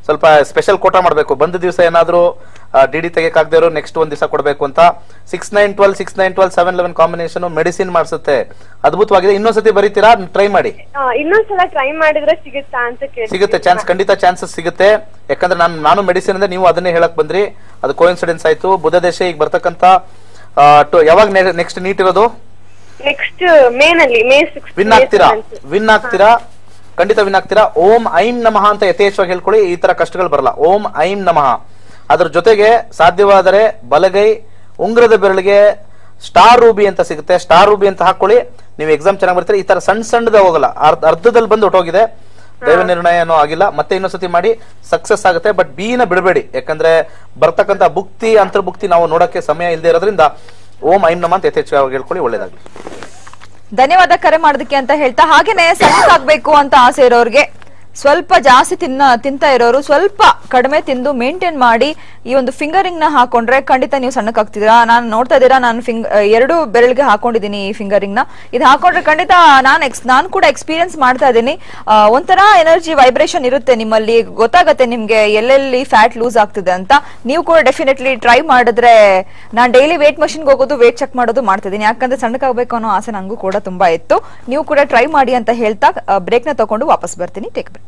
B: ಸ್ವಲ್ಪ ಸ್ಪೆಷಲ್ ಕೋಟ ಮಾಡಬೇಕು ಬಂದ ದಿವಸ ಏನಾದರೂ ಡಿ ಡಿ ತೆಗೆಯಕ್ಕಾಗದೇ ಇರೋ ನೆಕ್ಸ್ಟ್ ಒಂದ್ ದಿವಸ ಕೊಡಬೇಕು ಅಂತ six nine twelve six nine twelve seven eleven combination medicine ಮಾಡಿಸುತ್ತೆ ಅದ್ಭುತವಾಗಿದೆ ಇನ್ನೊಂದ್ಸತಿ ಬರೀತೀರಾ ಟ್ರೈ ಮಾಡಿ
F: ಆ, ಇನ್ನೊಂದ್ಸಲ ಟ್ರೈ ಮಾಡಿದ್ರೆ ಸಿಗುತ್ತಾ ಅಂತ ಕೇಳಿ
B: ಸಿಗುತ್ತೆ ಚಾನ್ಸ್ ಖಂಡಿತ ಚಾನ್ಸಸ್ ಸಿಗುತ್ತೆ ಯಾಕಂದ್ರೆ ನಾನು ನಾನು ಮೆಡಿಸಿನ್ ಅಂದ್ರೆ ನೀವು ಅದನ್ನೇ ಹೇಳಕ್ ಬಂದ್ರಿ ಅದು ಕೋಇನ್ಸಿಡೆನ್ಸ್ ಆಯ್ತು ಬುಧ ದೇಶ ಈಗ ಬರ್ತಕ್ಕಂತ ಆ, to- ಯಾವಾಗ ನೆಕ್ಸ್ಟ್ ನೀಟ್ ಇರೋದು
F: ನೆಕ್ಸ್ಟ್ ಮೇ ನಲ್ಲಿ ಮೇ ಸಿಕ್ಸ್
B: ವಿನ್ ಆಗ್ತೀರಾ ವಿನ್ ಆಗ್ತೀರಾ ಖಂಡಿತ ವಿನ್ ಆಗ್ತೀರಾ ಓಂ ಐಂ ನಮಃ ಅಂತ ಯಥೇಚ್ಛವಾಗಿ ಹೇಳ್ಕೊಳ್ಳಿ ಈ ತರ ಕಷ್ಟಗಳು ಬರಲ್ಲ ಓಂ ಐಂ ನಮಃ ಅದ್ರ ಜೊತೆಗೆ ಸಾಧ್ಯವಾದರೆ ಬಲಗೈ ಉಂಗ್ರದ ಬೆರಳಿಗೆ ಸ್ಟಾರ್ ರೂಬಿ ಅಂತ ಸಿಗುತ್ತೆ ಸ್ಟಾರ್ ರೂಬಿ ಅಂತ ಹಾಕೊಳ್ಳಿ ನೀವು ಎಕ್ಸಾಮ್ ಚೆನ್ನಾಗಿ ಬರ್ತೀರಿ ಈ ತರ ಸಣ್ಣ ಸಣ್ಣದ ಹೋಗಲ್ಲ ಅರ್ಧ ಅರ್ಧದಲ್ಲಿ ಬಂದು ಹೊಟ್ಟೋಗಿದೆ ದೈವ ನಿರ್ಣಯ ಏನೋ ಆಗಿಲ್ಲ ಮತ್ತೆ ಇನ್ನೊಂದ್ಸತಿ ಮಾಡಿ ಸಕ್ಸಸ್ ಆಗುತ್ತೆ ಬಟ್ ಬೀನ ಬಿಡಬೇಡಿ ಯಾಕಂದ್ರೆ ಬರ್ತಕ್ಕಂತ ಭುಕ್ತಿ ಅಂತರ್ಭುಕ್ತಿ ನಾವು ನೋಡಕ್ಕೆ ಸಮಯ ಇಲ್ಲದೆ ಇರೋದ್ರಿಂದ ಓಂ ಐಂ ನಮ ಅಂತ ಯಥೇಚ್ಛವಾಗಿ ಹೇಳ್ಕೊಳ್ಳಿ ಒಳ್ಳೇದಾಗ್ಲಿ
A: ಧನ್ಯವಾದ ಕರೆ ಮಾಡೋದಕ್ಕೆ ಅಂತ ಹೇಳ್ತಾ ಹಾಗೇನೆ ಸಣ್ಣಕ್ಕಾಗ್ಬೇಕು ಅಂತ ಆಸೆ ಇರೋರ್ಗೆ ಸ್ವಲ್ಪ ಜಾಸ್ತಿ ತಿನ್ನ ತಿಂತ ಇರೋರು ಸ್ವಲ್ಪ ಕಡಿಮೆ ತಿಂದು ಮೇಂಟೈನ್ ಮಾಡಿ ಈ ಒಂದು ಫಿಂಗರಿಂಗ್ ನ ಹಾಕೊಂಡ್ರೆ ಖಂಡಿತ ನೀವು ಸಣ್ಣಕ್ಕಾಗ್ತಿದ್ದೀರಾ ನಾನು ನೋಡ್ತಾ ಇದ್ದೀರಾ ನಾನು ಫಿಂಗ್ ಎರಡು ಬೆರಳಿಗೆ ಹಾಕೊಂಡಿದ್ದೀನಿ ಈ ಫಿಂಗರಿಂಗ್ ನ ಇದು ಹಾಕೊಂಡ್ರೆ ಖಂಡಿತ ನಾನು ಎಕ್ಸ್ ನಾನು ಕೂಡ ಎಕ್ಸ್ಪೀರಿಯನ್ಸ್ ಮಾಡ್ತಾ ಇದ್ದೀನಿ ಆ, ಒಂಥರ ಎನರ್ಜಿ ವೈಬ್ರೇಷನ್ ಇರುತ್ತೆ ನಿಮ್ಮಲ್ಲಿ ಗೊತ್ತಾಗತ್ತೆ ನಿಮ್ಗೆ ಎಲ್ಲೆಲ್ಲಿ ಫ್ಯಾಟ್ ಲೂಸ್ ಆಗ್ತಿದೆ ಅಂತ ನೀವು ಕೂಡ ಡೆಫಿನೆಟ್ಲಿ ಟ್ರೈ ಮಾಡಿದ್ರೆ ನಾನು ಡೈಲಿ ವೇಟ್ ಮಷಿನ್ಗೆ ಹೋಗೋದು ವೇಟ್ ಚೆಕ್ ಮಾಡೋದು ಮಾಡ್ತಿದ್ದೀನಿ ಯಾಕಂದ್ರೆ ಸಣ್ಣಕ್ಕಾಗಬೇಕು ಅನ್ನೋ ಆಸೆ ನಂಗೂ ಕೂಡ ತುಂಬಾ ಇತ್ತು ನೀವು ಕೂಡ ಟ್ರೈ ಮಾಡಿ ಅಂತ ಹೇಳ್ತಾ ಬ್ರೇಕ್ ನ ತಗೊಂಡು ವಾಪಸ್ ಬರ್ತೀನಿ ಟೇಕ್ ಬ್ರೇಕ್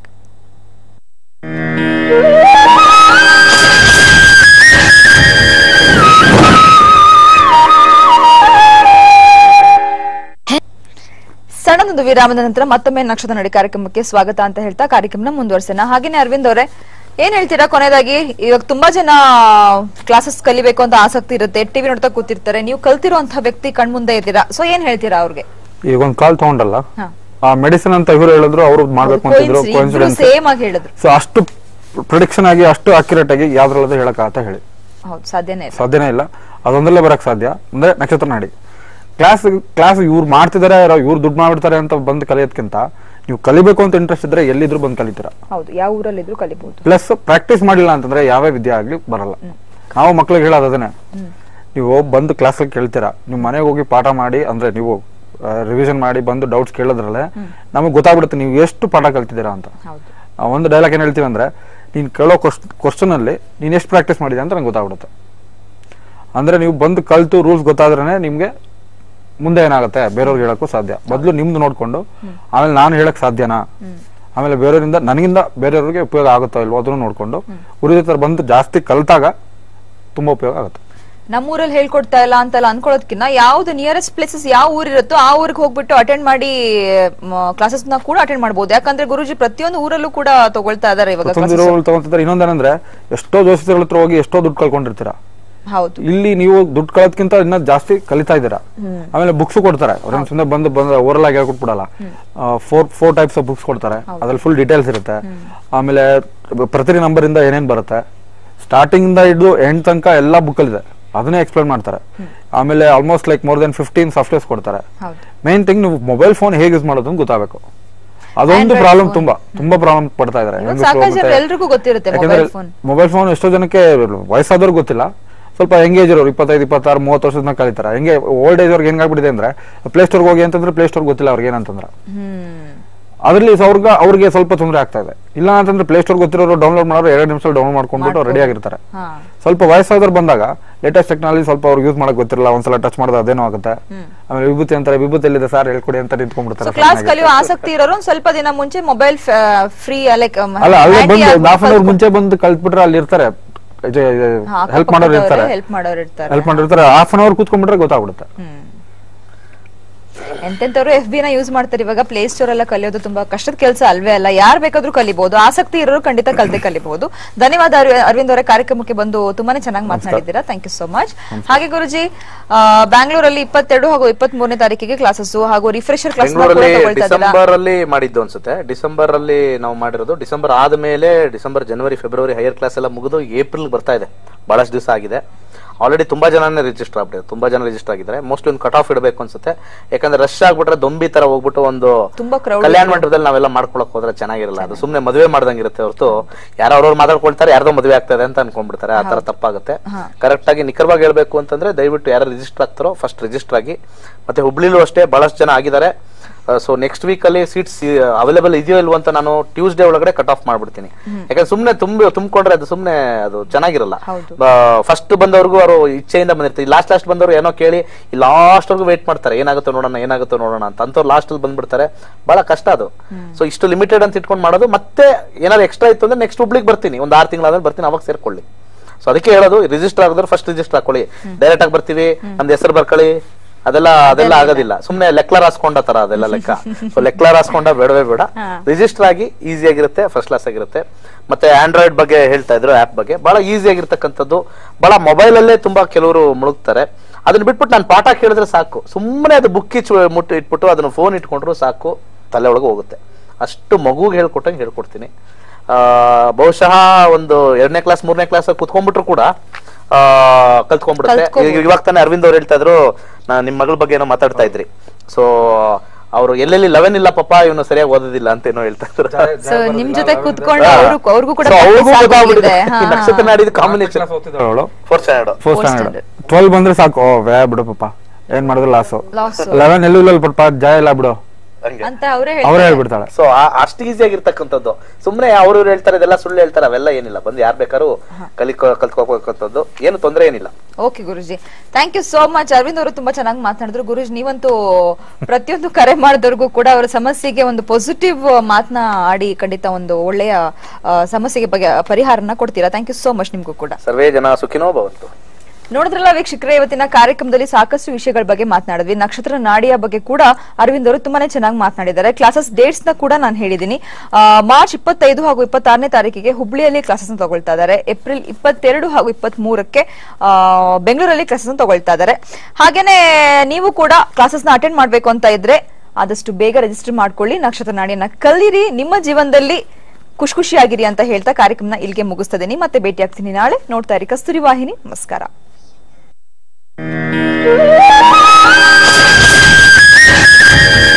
A: ಸಣ್ಣದೊಂದು ವಿರಾಮದ ನಂತರ ಮತ್ತೊಮ್ಮೆ ನಕ್ಷತ್ರ ನಡಿ ಕಾರ್ಯಕ್ರಮಕ್ಕೆ ಸ್ವಾಗತ ಅಂತ ಹೇಳ್ತಾ ಕಾರ್ಯಕ್ರಮನ ಮುಂದುವರ್ಸೋಣ ಹಾಗೇನೆ ಅರವಿಂದ್ ಅವರೇ ಏನ್ ಹೇಳ್ತೀರಾ ಕೊನೆಯದಾಗಿ ಇವಾಗ ತುಂಬಾ ಜನ ಕ್ಲಾಸಸ್ ಕಲಿಬೇಕು ಅಂತ ಆಸಕ್ತಿ ಇರುತ್ತೆ ಟಿವಿ ನೋಡ್ತಾ ಕೂತಿರ್ತಾರೆ ನೀವು ಕಲ್ತಿರುವಂತಹ ವ್ಯಕ್ತಿ ಕಣ್ಮುಂದೆ ಇದ್ದೀರಾ ಸೊ ಏನ್ ಹೇಳ್ತೀರಾ ಅವ್ರಿಗೆ
C: ಈಗ ಒಂದ್ ಕಾಲ್ ತಗೊಂಡಲ್ಲ
A: ಹಾ.
C: ಆ ಮೆಡಿಸಿನ್ ಅಂತ ಇವರು ಹೇಳಿದ್ರು ಅವ್ರು ಮಾಡ್ಬೇಕು ಅಂತಿದ್ರು ಕೋಇನ್ಸಿಡೆನ್ಸ್
A: ಸೇಮ್ ಆಗಿ ಹೇಳಿದ್ರು
C: ಸೊ ಅಷ್ಟು ಪ್ರೊಡಿಕ್ಷನ್ ಆಗಿ ಅಷ್ಟು ಅಕ್ಯುರೇಟ್ ಆಗಿ ಯಾವ್ದ್ರಲ್ಲದೆ ಹೇಳಕ್ ಅಂತ ಹೇಳಿ
A: ಹೌದು ಸಾಧ್ಯನೇ ಇಲ್ಲ
C: ಸಾಧ್ಯನೇ ಇಲ್ಲ ಅದೊಂದರಲ್ಲೇ ಬರಕ್ ಸಾಧ್ಯ ಅಂದ್ರೆ ನಕ್ಷತ್ರ ನಾಡಿ ಕ್ಲಾಸ್ ಕ್ಲಾಸ್ ಇವ್ರು ಮಾಡ್ತಿದಾರೆ ಇವ್ರು ದುಡ್ಡು ಮಾಡ್ಬಿಡ್ತಾರೆ ಅಂತ ಬಂದು ಕಲಿಯೋದ್ಕಿಂತ ನೀವು ಕಲಿಬೇಕು ಅಂತ ಇಂಟ್ರೆಸ್ಟ್ ಇದ್ರೆ ಎಲ್ಲಿದ್ರು ಬಂದು ಕಲಿತೀರಾ
A: ಹೌದು ಯಾವ ಊರಲ್ಲಿದ್ರು ಕಲಿಬಹುದು
C: ಪ್ಲಸ್ ಪ್ರಾಕ್ಟೀಸ್ ಮಾಡಿಲ್ಲ ಅಂತಂದ್ರೆ ಯಾವೇ ವಿದ್ಯೆ ಆಗ್ಲಿ ಬರಲ್ಲ ನಾವು ಮಕ್ಳಿಗೆ ಹೇಳೋದು ಅದನ್ನೇ ನೀವು ಬಂದು ಕ್ಲಾಸಲ್ಲಿ ಕೇಳ್ತೀರಾ ನೀವು ಮನೆಗೆ ಹೋಗಿ ಪಾಠ ಮಾಡಿ ಅಂದ್ರೆ ನೀವು ರಿವಿಷನ್ ಮಾಡಿ ಬಂದು ಡೌಟ್ಸ್ ಕೇಳೋದ್ರಲ್ಲೇ ನಮಗೆ ಗೊತ್ತಾಗ್ಬಿಡುತ್ತೆ ನೀವು ಎಷ್ಟು ಪಾಠ ಕಲ್ತಿದ್ದೀರಾ ಅಂತ
A: ಹೌದು
C: ಆ ಒಂದು ಡೈಲಾಗ್ ಏನ್ ಹೇಳ್ತೀವಿ ಅಂದ್ರೆ ನೀನ್ ಕೇಳೋ ಕ್ವಶನ್ ಅಲ್ಲಿ ನೀನ್ ಎಷ್ಟು ಪ್ರಾಕ್ಟೀಸ್ ಮಾಡಿದೆ ಅಂತ ನಂಗೆ ಗೊತ್ತಾಗ್ಬಿಡುತ್ತೆ ಅಂದ್ರೆ ನೀವು ಬಂದು ಕಲ್ತು ರೂಲ್ಸ್ ಗೊತ್ತಾದ್ರೇನೆ ನಿಮ್ಗೆ ಮುಂದೆ ಏನಾಗುತ್ತೆ ಬೇರೆಯವ್ರಿಗೆ ಹೇಳಕ್ಕೂ ಸಾಧ್ಯ ಮೊದಲು ನಿಮ್ದು ನೋಡ್ಕೊಂಡು ಆಮೇಲೆ ನಾನು ಹೇಳಕ್ ಸಾಧ್ಯನಾ ಆಮೇಲೆ ಬೇರೆಯವರಿಂದ ನನಗಿಂದ ಬೇರೆಯವ್ರಿಗೆ ಉಪಯೋಗ ಆಗುತ್ತೋ ಇಲ್ವೋ ಅದನ್ನು ನೋಡ್ಕೊಂಡು ಉಳಿದ ಬಂದು ಜಾಸ್ತಿ ಕಲ್ತಾಗ ತುಂಬಾ ಉಪಯೋಗ ಆಗುತ್ತೆ
A: ನಮ್ಮೂರಲ್ಲಿ ಹೇಳ್ಕೊಡ್ತಾ ಇಲ್ಲ ಅಂತೆಲ್ಲ ಅನ್ಕೊಳ್ಳೋದಕ್ಕಿಂತ ಯಾವ್ದು ನಿಯರೆಸ್ಟ್ ಪ್ಲೇಸಸ್ ಯಾವ ಊರ್ ಇರುತ್ತೋ ಆ ಊರಿಗೆ ಹೋಗ್ಬಿಟ್ಟು ಅಟೆಂಡ್ ಮಾಡಿ ಕ್ಲಾಸಸ್ ನ ಕೂಡ ಅಟೆಂಡ್ ಮಾಡಬಹುದು ಯಾಕಂದ್ರೆ ಗುರುಜಿ ಪ್ರತಿಯೊಂದು ಊರಲ್ಲೂ ಕೂಡ ತಗೊಳ್ತಾ ಇದಾರೆ ಇವಾಗ
C: ಪ್ರತಿಯೊಂದು
A: classes.
C: ಇರೋ ತಗೊಂತಿದ್ದಾರೆ ಇನ್ನೊಂದೇನಂದ್ರೆ ಎಷ್ಟೋ ಜೋಸಿಗಳ ಹತ್ರ ಹೋಗಿ ಎಷ್ಟೋ ದುಡ್ಡು ಕಳ್ಕೊಂಡಿರ್ತೀರಾ
A: ಹೌದು
C: ಇಲ್ಲಿ ನೀವು ದುಡ್ಡು ಕಳೋದ್ಕಿಂತ ಇನ್ನ ಜಾಸ್ತಿ ಕಲಿತಾ ಇದ್ದೀರಾ ಆಮೇಲೆ ಬುಕ್ಸ್ ಕೊಡ್ತಾರೆ ಅವ್ರೇನ್ ಸುಮ್ಮನೆ ಬಂದು ಬಂದು ಓರಲ್ ಆಗಿ ಹೇಳ್ಕೊಟ್ಬಿಡಲ್ಲ four four types of books ಕೊಡ್ತಾರೆ ಅದ್ರಲ್ಲಿ ಫುಲ್ ಡೀಟೇಲ್ಸ್ ಇರುತ್ತೆ ಆಮೇಲೆ ಪ್ರತಿ ನಂಬರ್ ಇಂದ ಏನೇನ್ ಬರುತ್ತೆ ಸ್ಟಾರ್ಟಿಂಗ್ ಇಂದ ಹಿಡಿದು ಎಂಡ್ ತನಕ ಎಲ್ಲ book ಅಲ್ಲಿ ಇದೆ ಅದನ್ನೇ ಎಕ್ಸ್ಪ್ಲೇನ್ ಮಾಡ್ತಾರೆ ಆಮೇಲೆ almost like more than fifteen softwares ಕೊಡ್ತಾರೆ
A: ಹೌದು
C: ಮೇನ್ ಥಿಂಗ್ ನೀವು ಮೊಬೈಲ್ ಫೋನ್ ಹೇಗೆ ಯೂಸ್ ಮಾಡೋದು ಅಂತ ಗೊತ್ತಾಗಬೇಕು ಅದೊಂದು
A: Android
C: ಪ್ರಾಬ್ಲಮ್
A: phone.
C: ತುಂಬಾ ತುಂಬಾ ಪ್ರಾಬ್ಲಮ್ ಪಡ್ತಾ ಇದಾರೆ
A: ಇವಾಗ ಸಾಕಷ್ಟು ಜನ ಎಲ್ರಿಗೂ ಗೊತ್ತಿರುತ್ತೆ ಮೊಬೈಲ್ ಫೋನ್
C: ಮೊಬೈಲ್ ಫೋನ್ ಎಷ್ಟೋ ಜನಕ್ಕೆ ವಯಸ್ಸಾದವ್ರಿಗೆ ಗೊತ್ತಿಲ್ಲ ಸ್ವಲ್ಪ ಎಂಗೇಜ್ ಇರೋರು ಇಪ್ಪತ್ತೈದು ಇಪ್ಪತ್ತಾರು ಮೂವತ್ತು ವರ್ಷದ ಕಲಿತಾರೆ ಹೆಂಗೆ ಓಲ್ಡ್ ಏಜ್ ಅವ್ರಿಗೆ ಹೆಂಗಾಗ್ಬಿಟ್ಟಿದೆ ಅಂದ್ರೆ ಪ್ಲೇ ಸ್ಟೋರ್ಗೆ ಹೋಗಿ ಅಂತಂದ್ರೆ ಪ್ಲೇ ಸ್ಟೋರ್ ಗೊತ್ತಿಲ್ಲ ಅವ್ರಿಗೆ ಏನಂತಂದ್ರೆ
A: ಹ್ಮ್
C: ಅದ್ರಲ್ಲಿ ಅವ್ರಿಗೆ ಅವ್ರಿಗೆ ಸ್ವಲ್ಪ ತೊಂದರೆ ಆಗ್ತಾ ಇದೆ ಇಲ್ಲ ಅಂತಂದ್ರೆ ಪ್ಲೇ ಸ್ಟೋರ್ ಗೊತ್ತಿರೋರು ಡೌನ್ಲೋಡ್ ಮಾಡೋರು ಎರಡು ನಿಮಿಷ ಡೌನ್ಲೋಡ್ ಮಾಡ್ಕೊಂಡ್ಬಿಟ್ಟು ರೆಡಿ ಆಗಿರ್ತಾರೆ
A: ಹಾ
C: ಸ್ವಲ್ಪ ವಯಸ್ಸಾದವ್ರು ಬಂದಾಗ ಲೇಟೆಸ್ಟ್ ಟೆಕ್ನಾಲಜಿ ಸ್ವಲ್ಪ ಅವ್ರಿಗೆ ಯೂಸ್ ಮಾಡಕ್ ಗೊತ್ತಿರಲ್ಲ ಒಂದ್ಸಲ ಟಚ್ ಮಾಡಿದ್ರೆ ಅದೇನೋ ಆಗುತ್ತೆ ಆಮೇಲೆ ವಿಭೂತಿ ಅಂತಾರೆ ವಿಭೂತಿ ಎಲ್ಲಿದೆ ಸರ್ ಹೇಳ್ಕೊಡಿ ಅಂತ
A: ಸೊ
C: ನಿಂತ್ಕೊಂಡ್ಬಿಡ್ತಾರೆ
A: ಕ್ಲಾಸ್ ಕಲಿಯೋ ಆಸಕ್ತಿ ಇರೋರು ಒಂದ್ ಸ್ವಲ್ಪ ದಿನ ಮುಂಚೆ ಮೊಬೈಲ್ ಫ್ರೀ ಲೈಕ್
C: ಅಲ್ಲ ಅಲ್ಲೇ ಬಂದು ಒಂದು ಹಾಫ್ ಅನ್ ಅವರ್ ಮುಂಚೆ ಬಂದು ಕಲ್ತ್ಬಿಟ್ರೆ ಅಲ್ಲಿ ಇರ್ತಾರೆ ಹೆಲ್ಪ್ ಮಾಡೋರು ಇರ್ತಾರೆ
A: ಹೆಲ್ಪ್ ಮಾಡೋರು ಇರ್ತಾರೆ
C: ಹೆಲ್ಪ್ ಮಾಡಿರ್ತಾರೆ ಹಾಫ್ ಅನ್ ಅವರ್ ಕೂತ್ಕೊಂಡ್ಬಿಟ್ರೆ ಗೊತ್ತಾಗ್ಬಿಡುತ್ತೆ
A: ಹ್ಮ್ ಎಂತೆಂತವ್ರು ಎಫ್ ಬಿ ನ ಯೂಸ್ ಮಾಡ್ತಾರೆ ಇವಾಗ ಪ್ಲೇ ಸ್ಟೋರ್ ಎಲ್ಲ ಕಲಿಯೋದು ತುಂಬಾ ಕಷ್ಟದ ಕೆಲಸ ಅಲ್ವೇ ಅಲ್ಲ ಯಾರ್ ಬೇಕಾದ್ರೂ ಕಲಿಬಹುದು ಆಸಕ್ತಿ ಇರೋರು ಖಂಡಿತ ಕಲ್ತೆ ಕಲಿಬಹುದು ಧನ್ಯವಾದ ಅರವಿ- ಅರವಿಂದ್ ಅವರ ಕಾರ್ಯಕ್ರಮಕ್ಕೆ ಬಂದು ತುಂಬಾನೇ ಚೆನ್ನಾಗಿ ಮಾತನಾಡಿದ್ದೀರಾ ಥ್ಯಾಂಕ್ ಯು ಸೋ ಮಚ್ ಹಾಗೆ ಗುರುಜಿ ಆ, ಬ್ಯಾಂಗ್ಳೂರಲ್ಲಿ ಇಪ್ಪತ್ತೆರಡು ಹಾಗೂ ಇಪ್ಪತ್ತ್ ಮೂರನೇ ತಾರೀಕಿಗೆ ಕ್ಲಾಸಸ್ ಹಾಗೂ ರಿಫ್ರೆಶರ್ ಕ್ಲಾಸ್
B: ಬೆಂಗಳೂರಲ್ಲಿ
A: ತಗೊಳ್ತಾ ಇದ್ದೀರಾ
B: ಡಿಸೆಂಬರ್ ಅಲ್ಲಿ ಮಾಡಿದ್ದು ಅನ್ಸುತ್ತೆ ಡಿಸೆಂಬರ್ ಅಲ್ಲಿ ನಾವು ಮಾಡಿರೋದು ಡಿಸೆಂಬರ್ ಆದ್ಮೇಲೆ ಡಿಸೆಂಬರ್ ಜನವರಿ ಫೆಬ್ರವರಿ ಹೈಯರ್ ಕ್ಲಾಸ್ ಎಲ್ಲ ಮುಗಿದು ಏಪ್ರಿಲ್ ಬರ್ತಾ ಇದೆ ಬಹಳಷ್ಟು ದಿವಸ ಆಗಿದೆ ಆಲ್ರೆಡಿ ತುಂಬಾ ಜನನೇ ರಿಜಿಸ್ಟರ್ ಆಗ್ಬಿಟ್ಟಿದೆ ತುಂಬಾ ಜನ ರಿಜಿಸ್ಟರ್ ಆಗಿದ್ದಾರೆ ಮೋಸ್ಟ್ಲಿ ಒಂದು ಕಟ್ ಆಫ್ ಇಡಬೇಕು ಅನ್ಸುತ್ತೆ ಯಾಕಂದ್ರೆ ರಶ್ ಆಗ್ಬಿಟ್ರೆ ದೊಂಬಿ ತರ ಹೋಗ್ಬಿಟ್ಟು ಒಂದು
A: ತುಂಬಾ crowd
B: ಕಲ್ಯಾಣ ಮಂಟಪದಲ್ಲಿ ನಾವೆಲ್ಲ ಮಾಡ್ಕೊಳಕ್ ಹೋದ್ರೆ ಚೆನ್ನಾಗಿರಲ್ಲ ಅದು ಸುಮ್ನೆ ಮದುವೆ ಮಾಡ್ದಂಗಿರುತ್ತೆ ಹೊರತು ಯಾರೋ ಅವ್ರವ್ರು ಮಾತಾಡ್ಕೊಳ್ತಾರೆ ಯಾರ್ದೋ ಮದುವೆ ಆಗ್ತದೆ ಅಂತ ಅನ್ಕೊಂಡ್ಬಿಡ್ತಾರೆ ಆ ತರ ತಪ್ಪಾಗುತ್ತೆ ಕರೆಕ್ಟ್ ಆಗಿ ನಿಖರವಾಗಿ ಹೇಳ್ಬೇಕು ಅಂತಂದ್ರೆ ದಯವಿಟ್ಟು ಯಾರು ರಿಜಿಸ್ಟರ್ ಆಗ್ತಾರೋ ಫಸ್ಟ್ ರಿಜಿಸ್ಟರ್ ಆಗಿ ಮತ್ತೆ ಹುಬ್ಳಿಲೂ ಅಷ್ಟೇ ಬಹಳಷ್ಟು ಜನ ಆಗಿದ್ದಾರೆ ಸೊ ನೆಕ್ಸ್ಟ್ ವೀಕ್ ಅಲ್ಲಿ ಸೀಟ್ಸ್ ಅವೈಲೇಬಲ್ ಇದೆಯೋ ಇಲ್ವೋ ಅಂತ ನಾನು ಟ್ಯೂಸ್ಡೇ ಒಳಗಡೆ ಕಟ್ ಆಫ್ ಮಾಡ್ಬಿಡ್ತೀನಿ ಯಾಕಂದ್ರೆ ಸುಮ್ನೆ ತುಂಬ ತುಂಬಿಕೊಂಡ್ರೆ ಅದು ಸುಮ್ನೆ ಅದು ಚೆನ್ನಾಗಿರಲ್ಲ
A: ಹೌದು.
B: ಫಸ್ಟ್ ಬಂದವ್ರಿಗೂ ಅವರು ಇಚ್ಛೆಯಿಂದ ಬಂದಿರ್ತಾರೆ ಲಾಸ್ಟ್ ಲಾಸ್ಟ್ ಬಂದವರು ಏನೋ ಕೇಳಿ ಲಾಸ್ಟ್ ವರ್ಗು ವೇಟ್ ಮಾಡ್ತಾರೆ ಏನಾಗುತ್ತೋ ನೋಡೋಣ ಏನಾಗುತ್ತೋ ನೋಡೋಣ ಅಂತ ಅಂತವ್ರು ಲಾಸ್ಟ್ ಅಲ್ಲಿ ಬಂದ್ಬಿಡ್ತಾರೆ ಬಹಳ ಕಷ್ಟ ಅದು ಸೊ ಇಷ್ಟು ಲಿಮಿಟೆಡ್ ಅಂತ ಇಟ್ಕೊಂಡು ಮಾಡೋದು ಮತ್ತೆ ಏನಾದ್ರು ಎಕ್ಸ್ಟ್ರಾ ಇತ್ತು ಅಂದ್ರೆ ನೆಕ್ಸ್ಟ್ ಹುಬ್ಳಿಗೆ ಬರ್ತೀನಿ ಒಂದು ಆರು ತಿಂಗಳಾದ್ಮೇಲೆ ಬರ್ತೀನಿ ಅವಾಗ ಸೇರ್ಕೊಳ್ಳಿ ಸೊ ಅದಕ್ಕೆ ಹೇಳೋದು ರಿಜಿಸ್ಟರ್ ಆಗಿದ್ರೆ ಫಸ್ಟ್ ರಿಜಿಸ್ಟರ್ ಹಾಕೊಳ್ಳಿ ಡೈರೆಕ್ಟ್ ಆಗಿ ಬರ್ತೀವಿ ನಮ್ದು ಹೆಸರು ಬರ್ಕೊಳ್ಳಿ ಅದೆಲ್ಲ ಅದೆಲ್ಲ ಆಗೋದಿಲ್ಲ ಸುಮ್ನೆ ಲೆಕ್ಲರ್ ಹಾಸ್ಕೊಂಡ ತರ ಅದೆಲ್ಲ ಲೆಕ್ಕ ಸೊ ಲೆಕ್ಲರ್ ಹಾಸ್ಕೊಂಡ ಬೇಡವೇ ಬೇಡ ರಿಜಿಸ್ಟರ್ ಆಗಿ ಈಸಿ ಆಗಿರುತ್ತೆ ಫಸ್ಟ್ ಕ್ಲಾಸ್ ಆಗಿರುತ್ತೆ ಮತ್ತೆ ಆಂಡ್ರಾಯ್ಡ್ ಬಗ್ಗೆ ಹೇಳ್ತಾ ಇದ್ರು ಆಪ್ ಬಗ್ಗೆ ಬಹಳ ಈಸಿ ಆಗಿರ್ತಕ್ಕಂಥದ್ದು ಬಹಳ ಮೊಬೈಲ್ ಅಲ್ಲೇ ತುಂಬಾ ಕೆಲವರು ಮುಳುಗ್ತಾರೆ ಅದನ್ನ ಬಿಟ್ಬಿಟ್ಟು ನಾನು ಪಾಠ ಕೇಳಿದ್ರೆ ಸಾಕು ಸುಮ್ಮನೆ ಅದು ಬುಕ್ ಇಚ್ ಮುಟ್ಟು ಇಟ್ಬಿಟ್ಟು ಅದನ್ನ ಫೋನ್ ಇಟ್ಕೊಂಡ್ರು ಸಾಕು ತಲೆ ಒಳಗೆ ಹೋಗುತ್ತೆ ಅಷ್ಟು ಮಗುಗೆ ಹೇಳ್ಕೊಟ್ಟಂಗೆ ಹೇಳ್ಕೊಡ್ತೀನಿ ಆ, ಬಹುಶಃ ಒಂದು ಎರಡನೇ ಕ್ಲಾಸ್ ಮೂರನೇ ಕ್ಲಾಸ್ ಕುತ್ಕೊಂಡ್ಬಿಟ್ರು ಕೂಡ ಆ, ಕಲ್ತ್ಕೊಂಡ್ಬಿಡುತ್ತೆ
A: ಕಲ್ತ್ಕೊಬೋದು.
B: ಈಗ- ಇವಾಗ ತಾನೇ ಅರವಿಂದ್ ಅವ್ರು ಹೇಳ್ತಾ ಇದ್ರು ನಾ ನಿಮ್ ಮಗಳ ಬಗ್ಗೆ ಏನೋ ಮಾತಾಡ್ತಾ ಇದ್ರಿ ಸೊ ಅವರು ಎಲ್ಲೆಲ್ಲಿ ಲೆವೆನ್ ಇಲ್ಲ ಪಾಪ ಇವನು ಸರಿಯಾಗಿ ಓದೋದಿಲ್ಲ ಅಂತ ಏನೋ ಹೇಳ್ತಾ ಇದ್ರು
A: ಸೊ ನಿಮ್ ಜೊತೆ ಕುತ್ಕೊಂಡು
B: ಹಾ.
A: ಅವ್ರು ಅವ್ರಿಗೂ ಕೂಡ
B: So ಅವ್ರಿಗೂ
A: practice
B: ಗೊತ್ತಾಗ್ಬಿಟ್ಟಿದೆ.
A: ಆಗೋಗಿದೆ. ಹಾ,
B: ಈ ನಕ್ಷತ್ರ
A: ಹಾ.
B: ನಾಡಿದ ಕಾಂಬಿನೇಷನ್
C: ಅವಳು
B: fourth standard
C: fourth
A: Fourth
C: standard twelve ಬಂದ್ರೆ ಸಾಕು ಓ ವೇ ಬಿಡು ಪಾಪ ಏನ್ ಮಾಡಿದ್ರು ಲಾಸು
A: Loss.
C: ಲೆವೆನ್ ಎಲ್ಲೂ ಇಲ್ಲ ಪಾಪ ಜಯ ಇಲ್ಲ ಬಿಡು
B: ಹಂಗೆ
A: ಅಂತ ಅವರೇ
C: ಅವರೇ ಹೇಳ್ಬಿಡ್ತಾಳೆ
B: ಸೊ ಅಷ್ಟು ಈಸಿ ಆಗಿರ್ತಕ್ಕಂಥದ್ದು ಸುಮ್ನೆ ಅವ್ರು ಇವ್ರು ಹೇಳ್ತಾರೆ ಇದೆಲ್ಲ ಸುಳ್ಳು ಹೇಳ್ತಾರೆ ಅವೆಲ್ಲ ಏನಿಲ್ಲ ಬಂದು ಯಾರ್ ಬೇಕಾದ್ರೂ ಕಲಿಕೊ ಕಲ್ತ್ಕೋಬೇಕಂತದ್ದು ಏನು ತೊಂದರೆ ಏನಿಲ್ಲ
A: okay Guruji thank you so much Arvind ಅವರು ತುಂಬಾ ಚೆನ್ನಾಗಿ ಮಾತನಾಡಿದ್ರು ಗುರುಜಿ ನೀವಂತೂ ಪ್ರತಿಯೊಂದು ಕರೆ ಮಾಡಿದವ್ರಿಗೂ ಕೂಡ ಅವರ ಸಮಸ್ಯೆಗೆ ಒಂದು ಪಾಸಿಟಿವ್ ಮಾತನ್ನ ಆಡಿ ಖಂಡಿತ ಒಂದು ಒಳ್ಳೆಯ ಆ, ಸಮಸ್ಯೆಗೆ ಬಗ್ಗೆ ಪರಿಹಾರನ ಕೊಡ್ತೀರಾ ಥ್ಯಾಂಕ್ ಯು ಸೋ ಮಚ್ ನಿಮ್ಗೂ ಕೂಡ
B: ಸರ್ವೇ ಜನ ಸುಖಿನೋ ಭವಂತು
A: ನೋಡಿದ್ರಲ್ಲ ವೀಕ್ಷಕರೇ ಇವತ್ತಿನ ಕಾರ್ಯಕ್ರಮದಲ್ಲಿ ಸಾಕಷ್ಟು ವಿಷಯಗಳ ಬಗ್ಗೆ ಮಾತನಾಡಿದ್ವಿ ನಕ್ಷತ್ರ ನಾಡಿಯ ಬಗ್ಗೆ ಕೂಡ ಅರವಿಂದ್ ಅವರು ತುಂಬಾನೇ ಚೆನ್ನಾಗಿ ಮಾತನಾಡಿದ್ದಾರೆ ಕ್ಲಾಸಸ್ ಡೇಟ್ಸ್ ನ ಕೂಡ ನಾನು ಹೇಳಿದ್ದೀನಿ ಆ, ಮಾರ್ಚ್ ಇಪ್ಪತ್ತೈದು ಹಾಗೂ ಇಪ್ಪತ್ತಾರನೇ ತಾರೀಕಿಗೆ ಹುಬ್ಳಿಯಲ್ಲಿ ಕ್ಲಾಸಸ್ ತಗೊಳ್ತಾ ಇದ್ದಾರೆ ಏಪ್ರಿಲ್ ಇಪ್ಪತ್ತೆರಡು ಹಾಗೂ ಇಪ್ಪತ್ತ್ ಮೂರಕ್ಕೆ ಬೆಂಗಳೂರಲ್ಲಿ ಕ್ಲಾಸಸ್ ತಗೊಳ್ತಾ ಇದ್ದಾರೆ ಹಾಗೇನೆ ನೀವು ಕೂಡ ಕ್ಲಾಸಸ್ ನ ಅಟೆಂಡ್ ಮಾಡ್ಬೇಕು ಅಂತ ಇದ್ರೆ ಆದಷ್ಟು ಬೇಗ ರಿಜಿಸ್ಟರ್ ಮಾಡ್ಕೊಳ್ಳಿ ನಕ್ಷತ್ರ ನಾಡಿಯನ್ನ ಕಲೀರಿ ನಿಮ್ಮ ಜೀವನದಲ್ಲಿ ಖುಷಿ ಖುಷಿಯಾಗಿರಿ ಅಂತ ಹೇಳ್ತಾ ಕಾರ್ಯಕ್ರಮನ ಇಲ್ಲಿಗೆ ಮುಗಿಸ್ತದೇನಿ ಮತ್ತೆ ಭೇಟಿ ಆಗ್ತೀನಿ ನಾಳೆ ನೋಡ್ತಾ ಇರಿ ಕಸ್ತೂರಿ ವಾಹಿನಿ ನಮಸ್ಕಾರ
H: Thank you.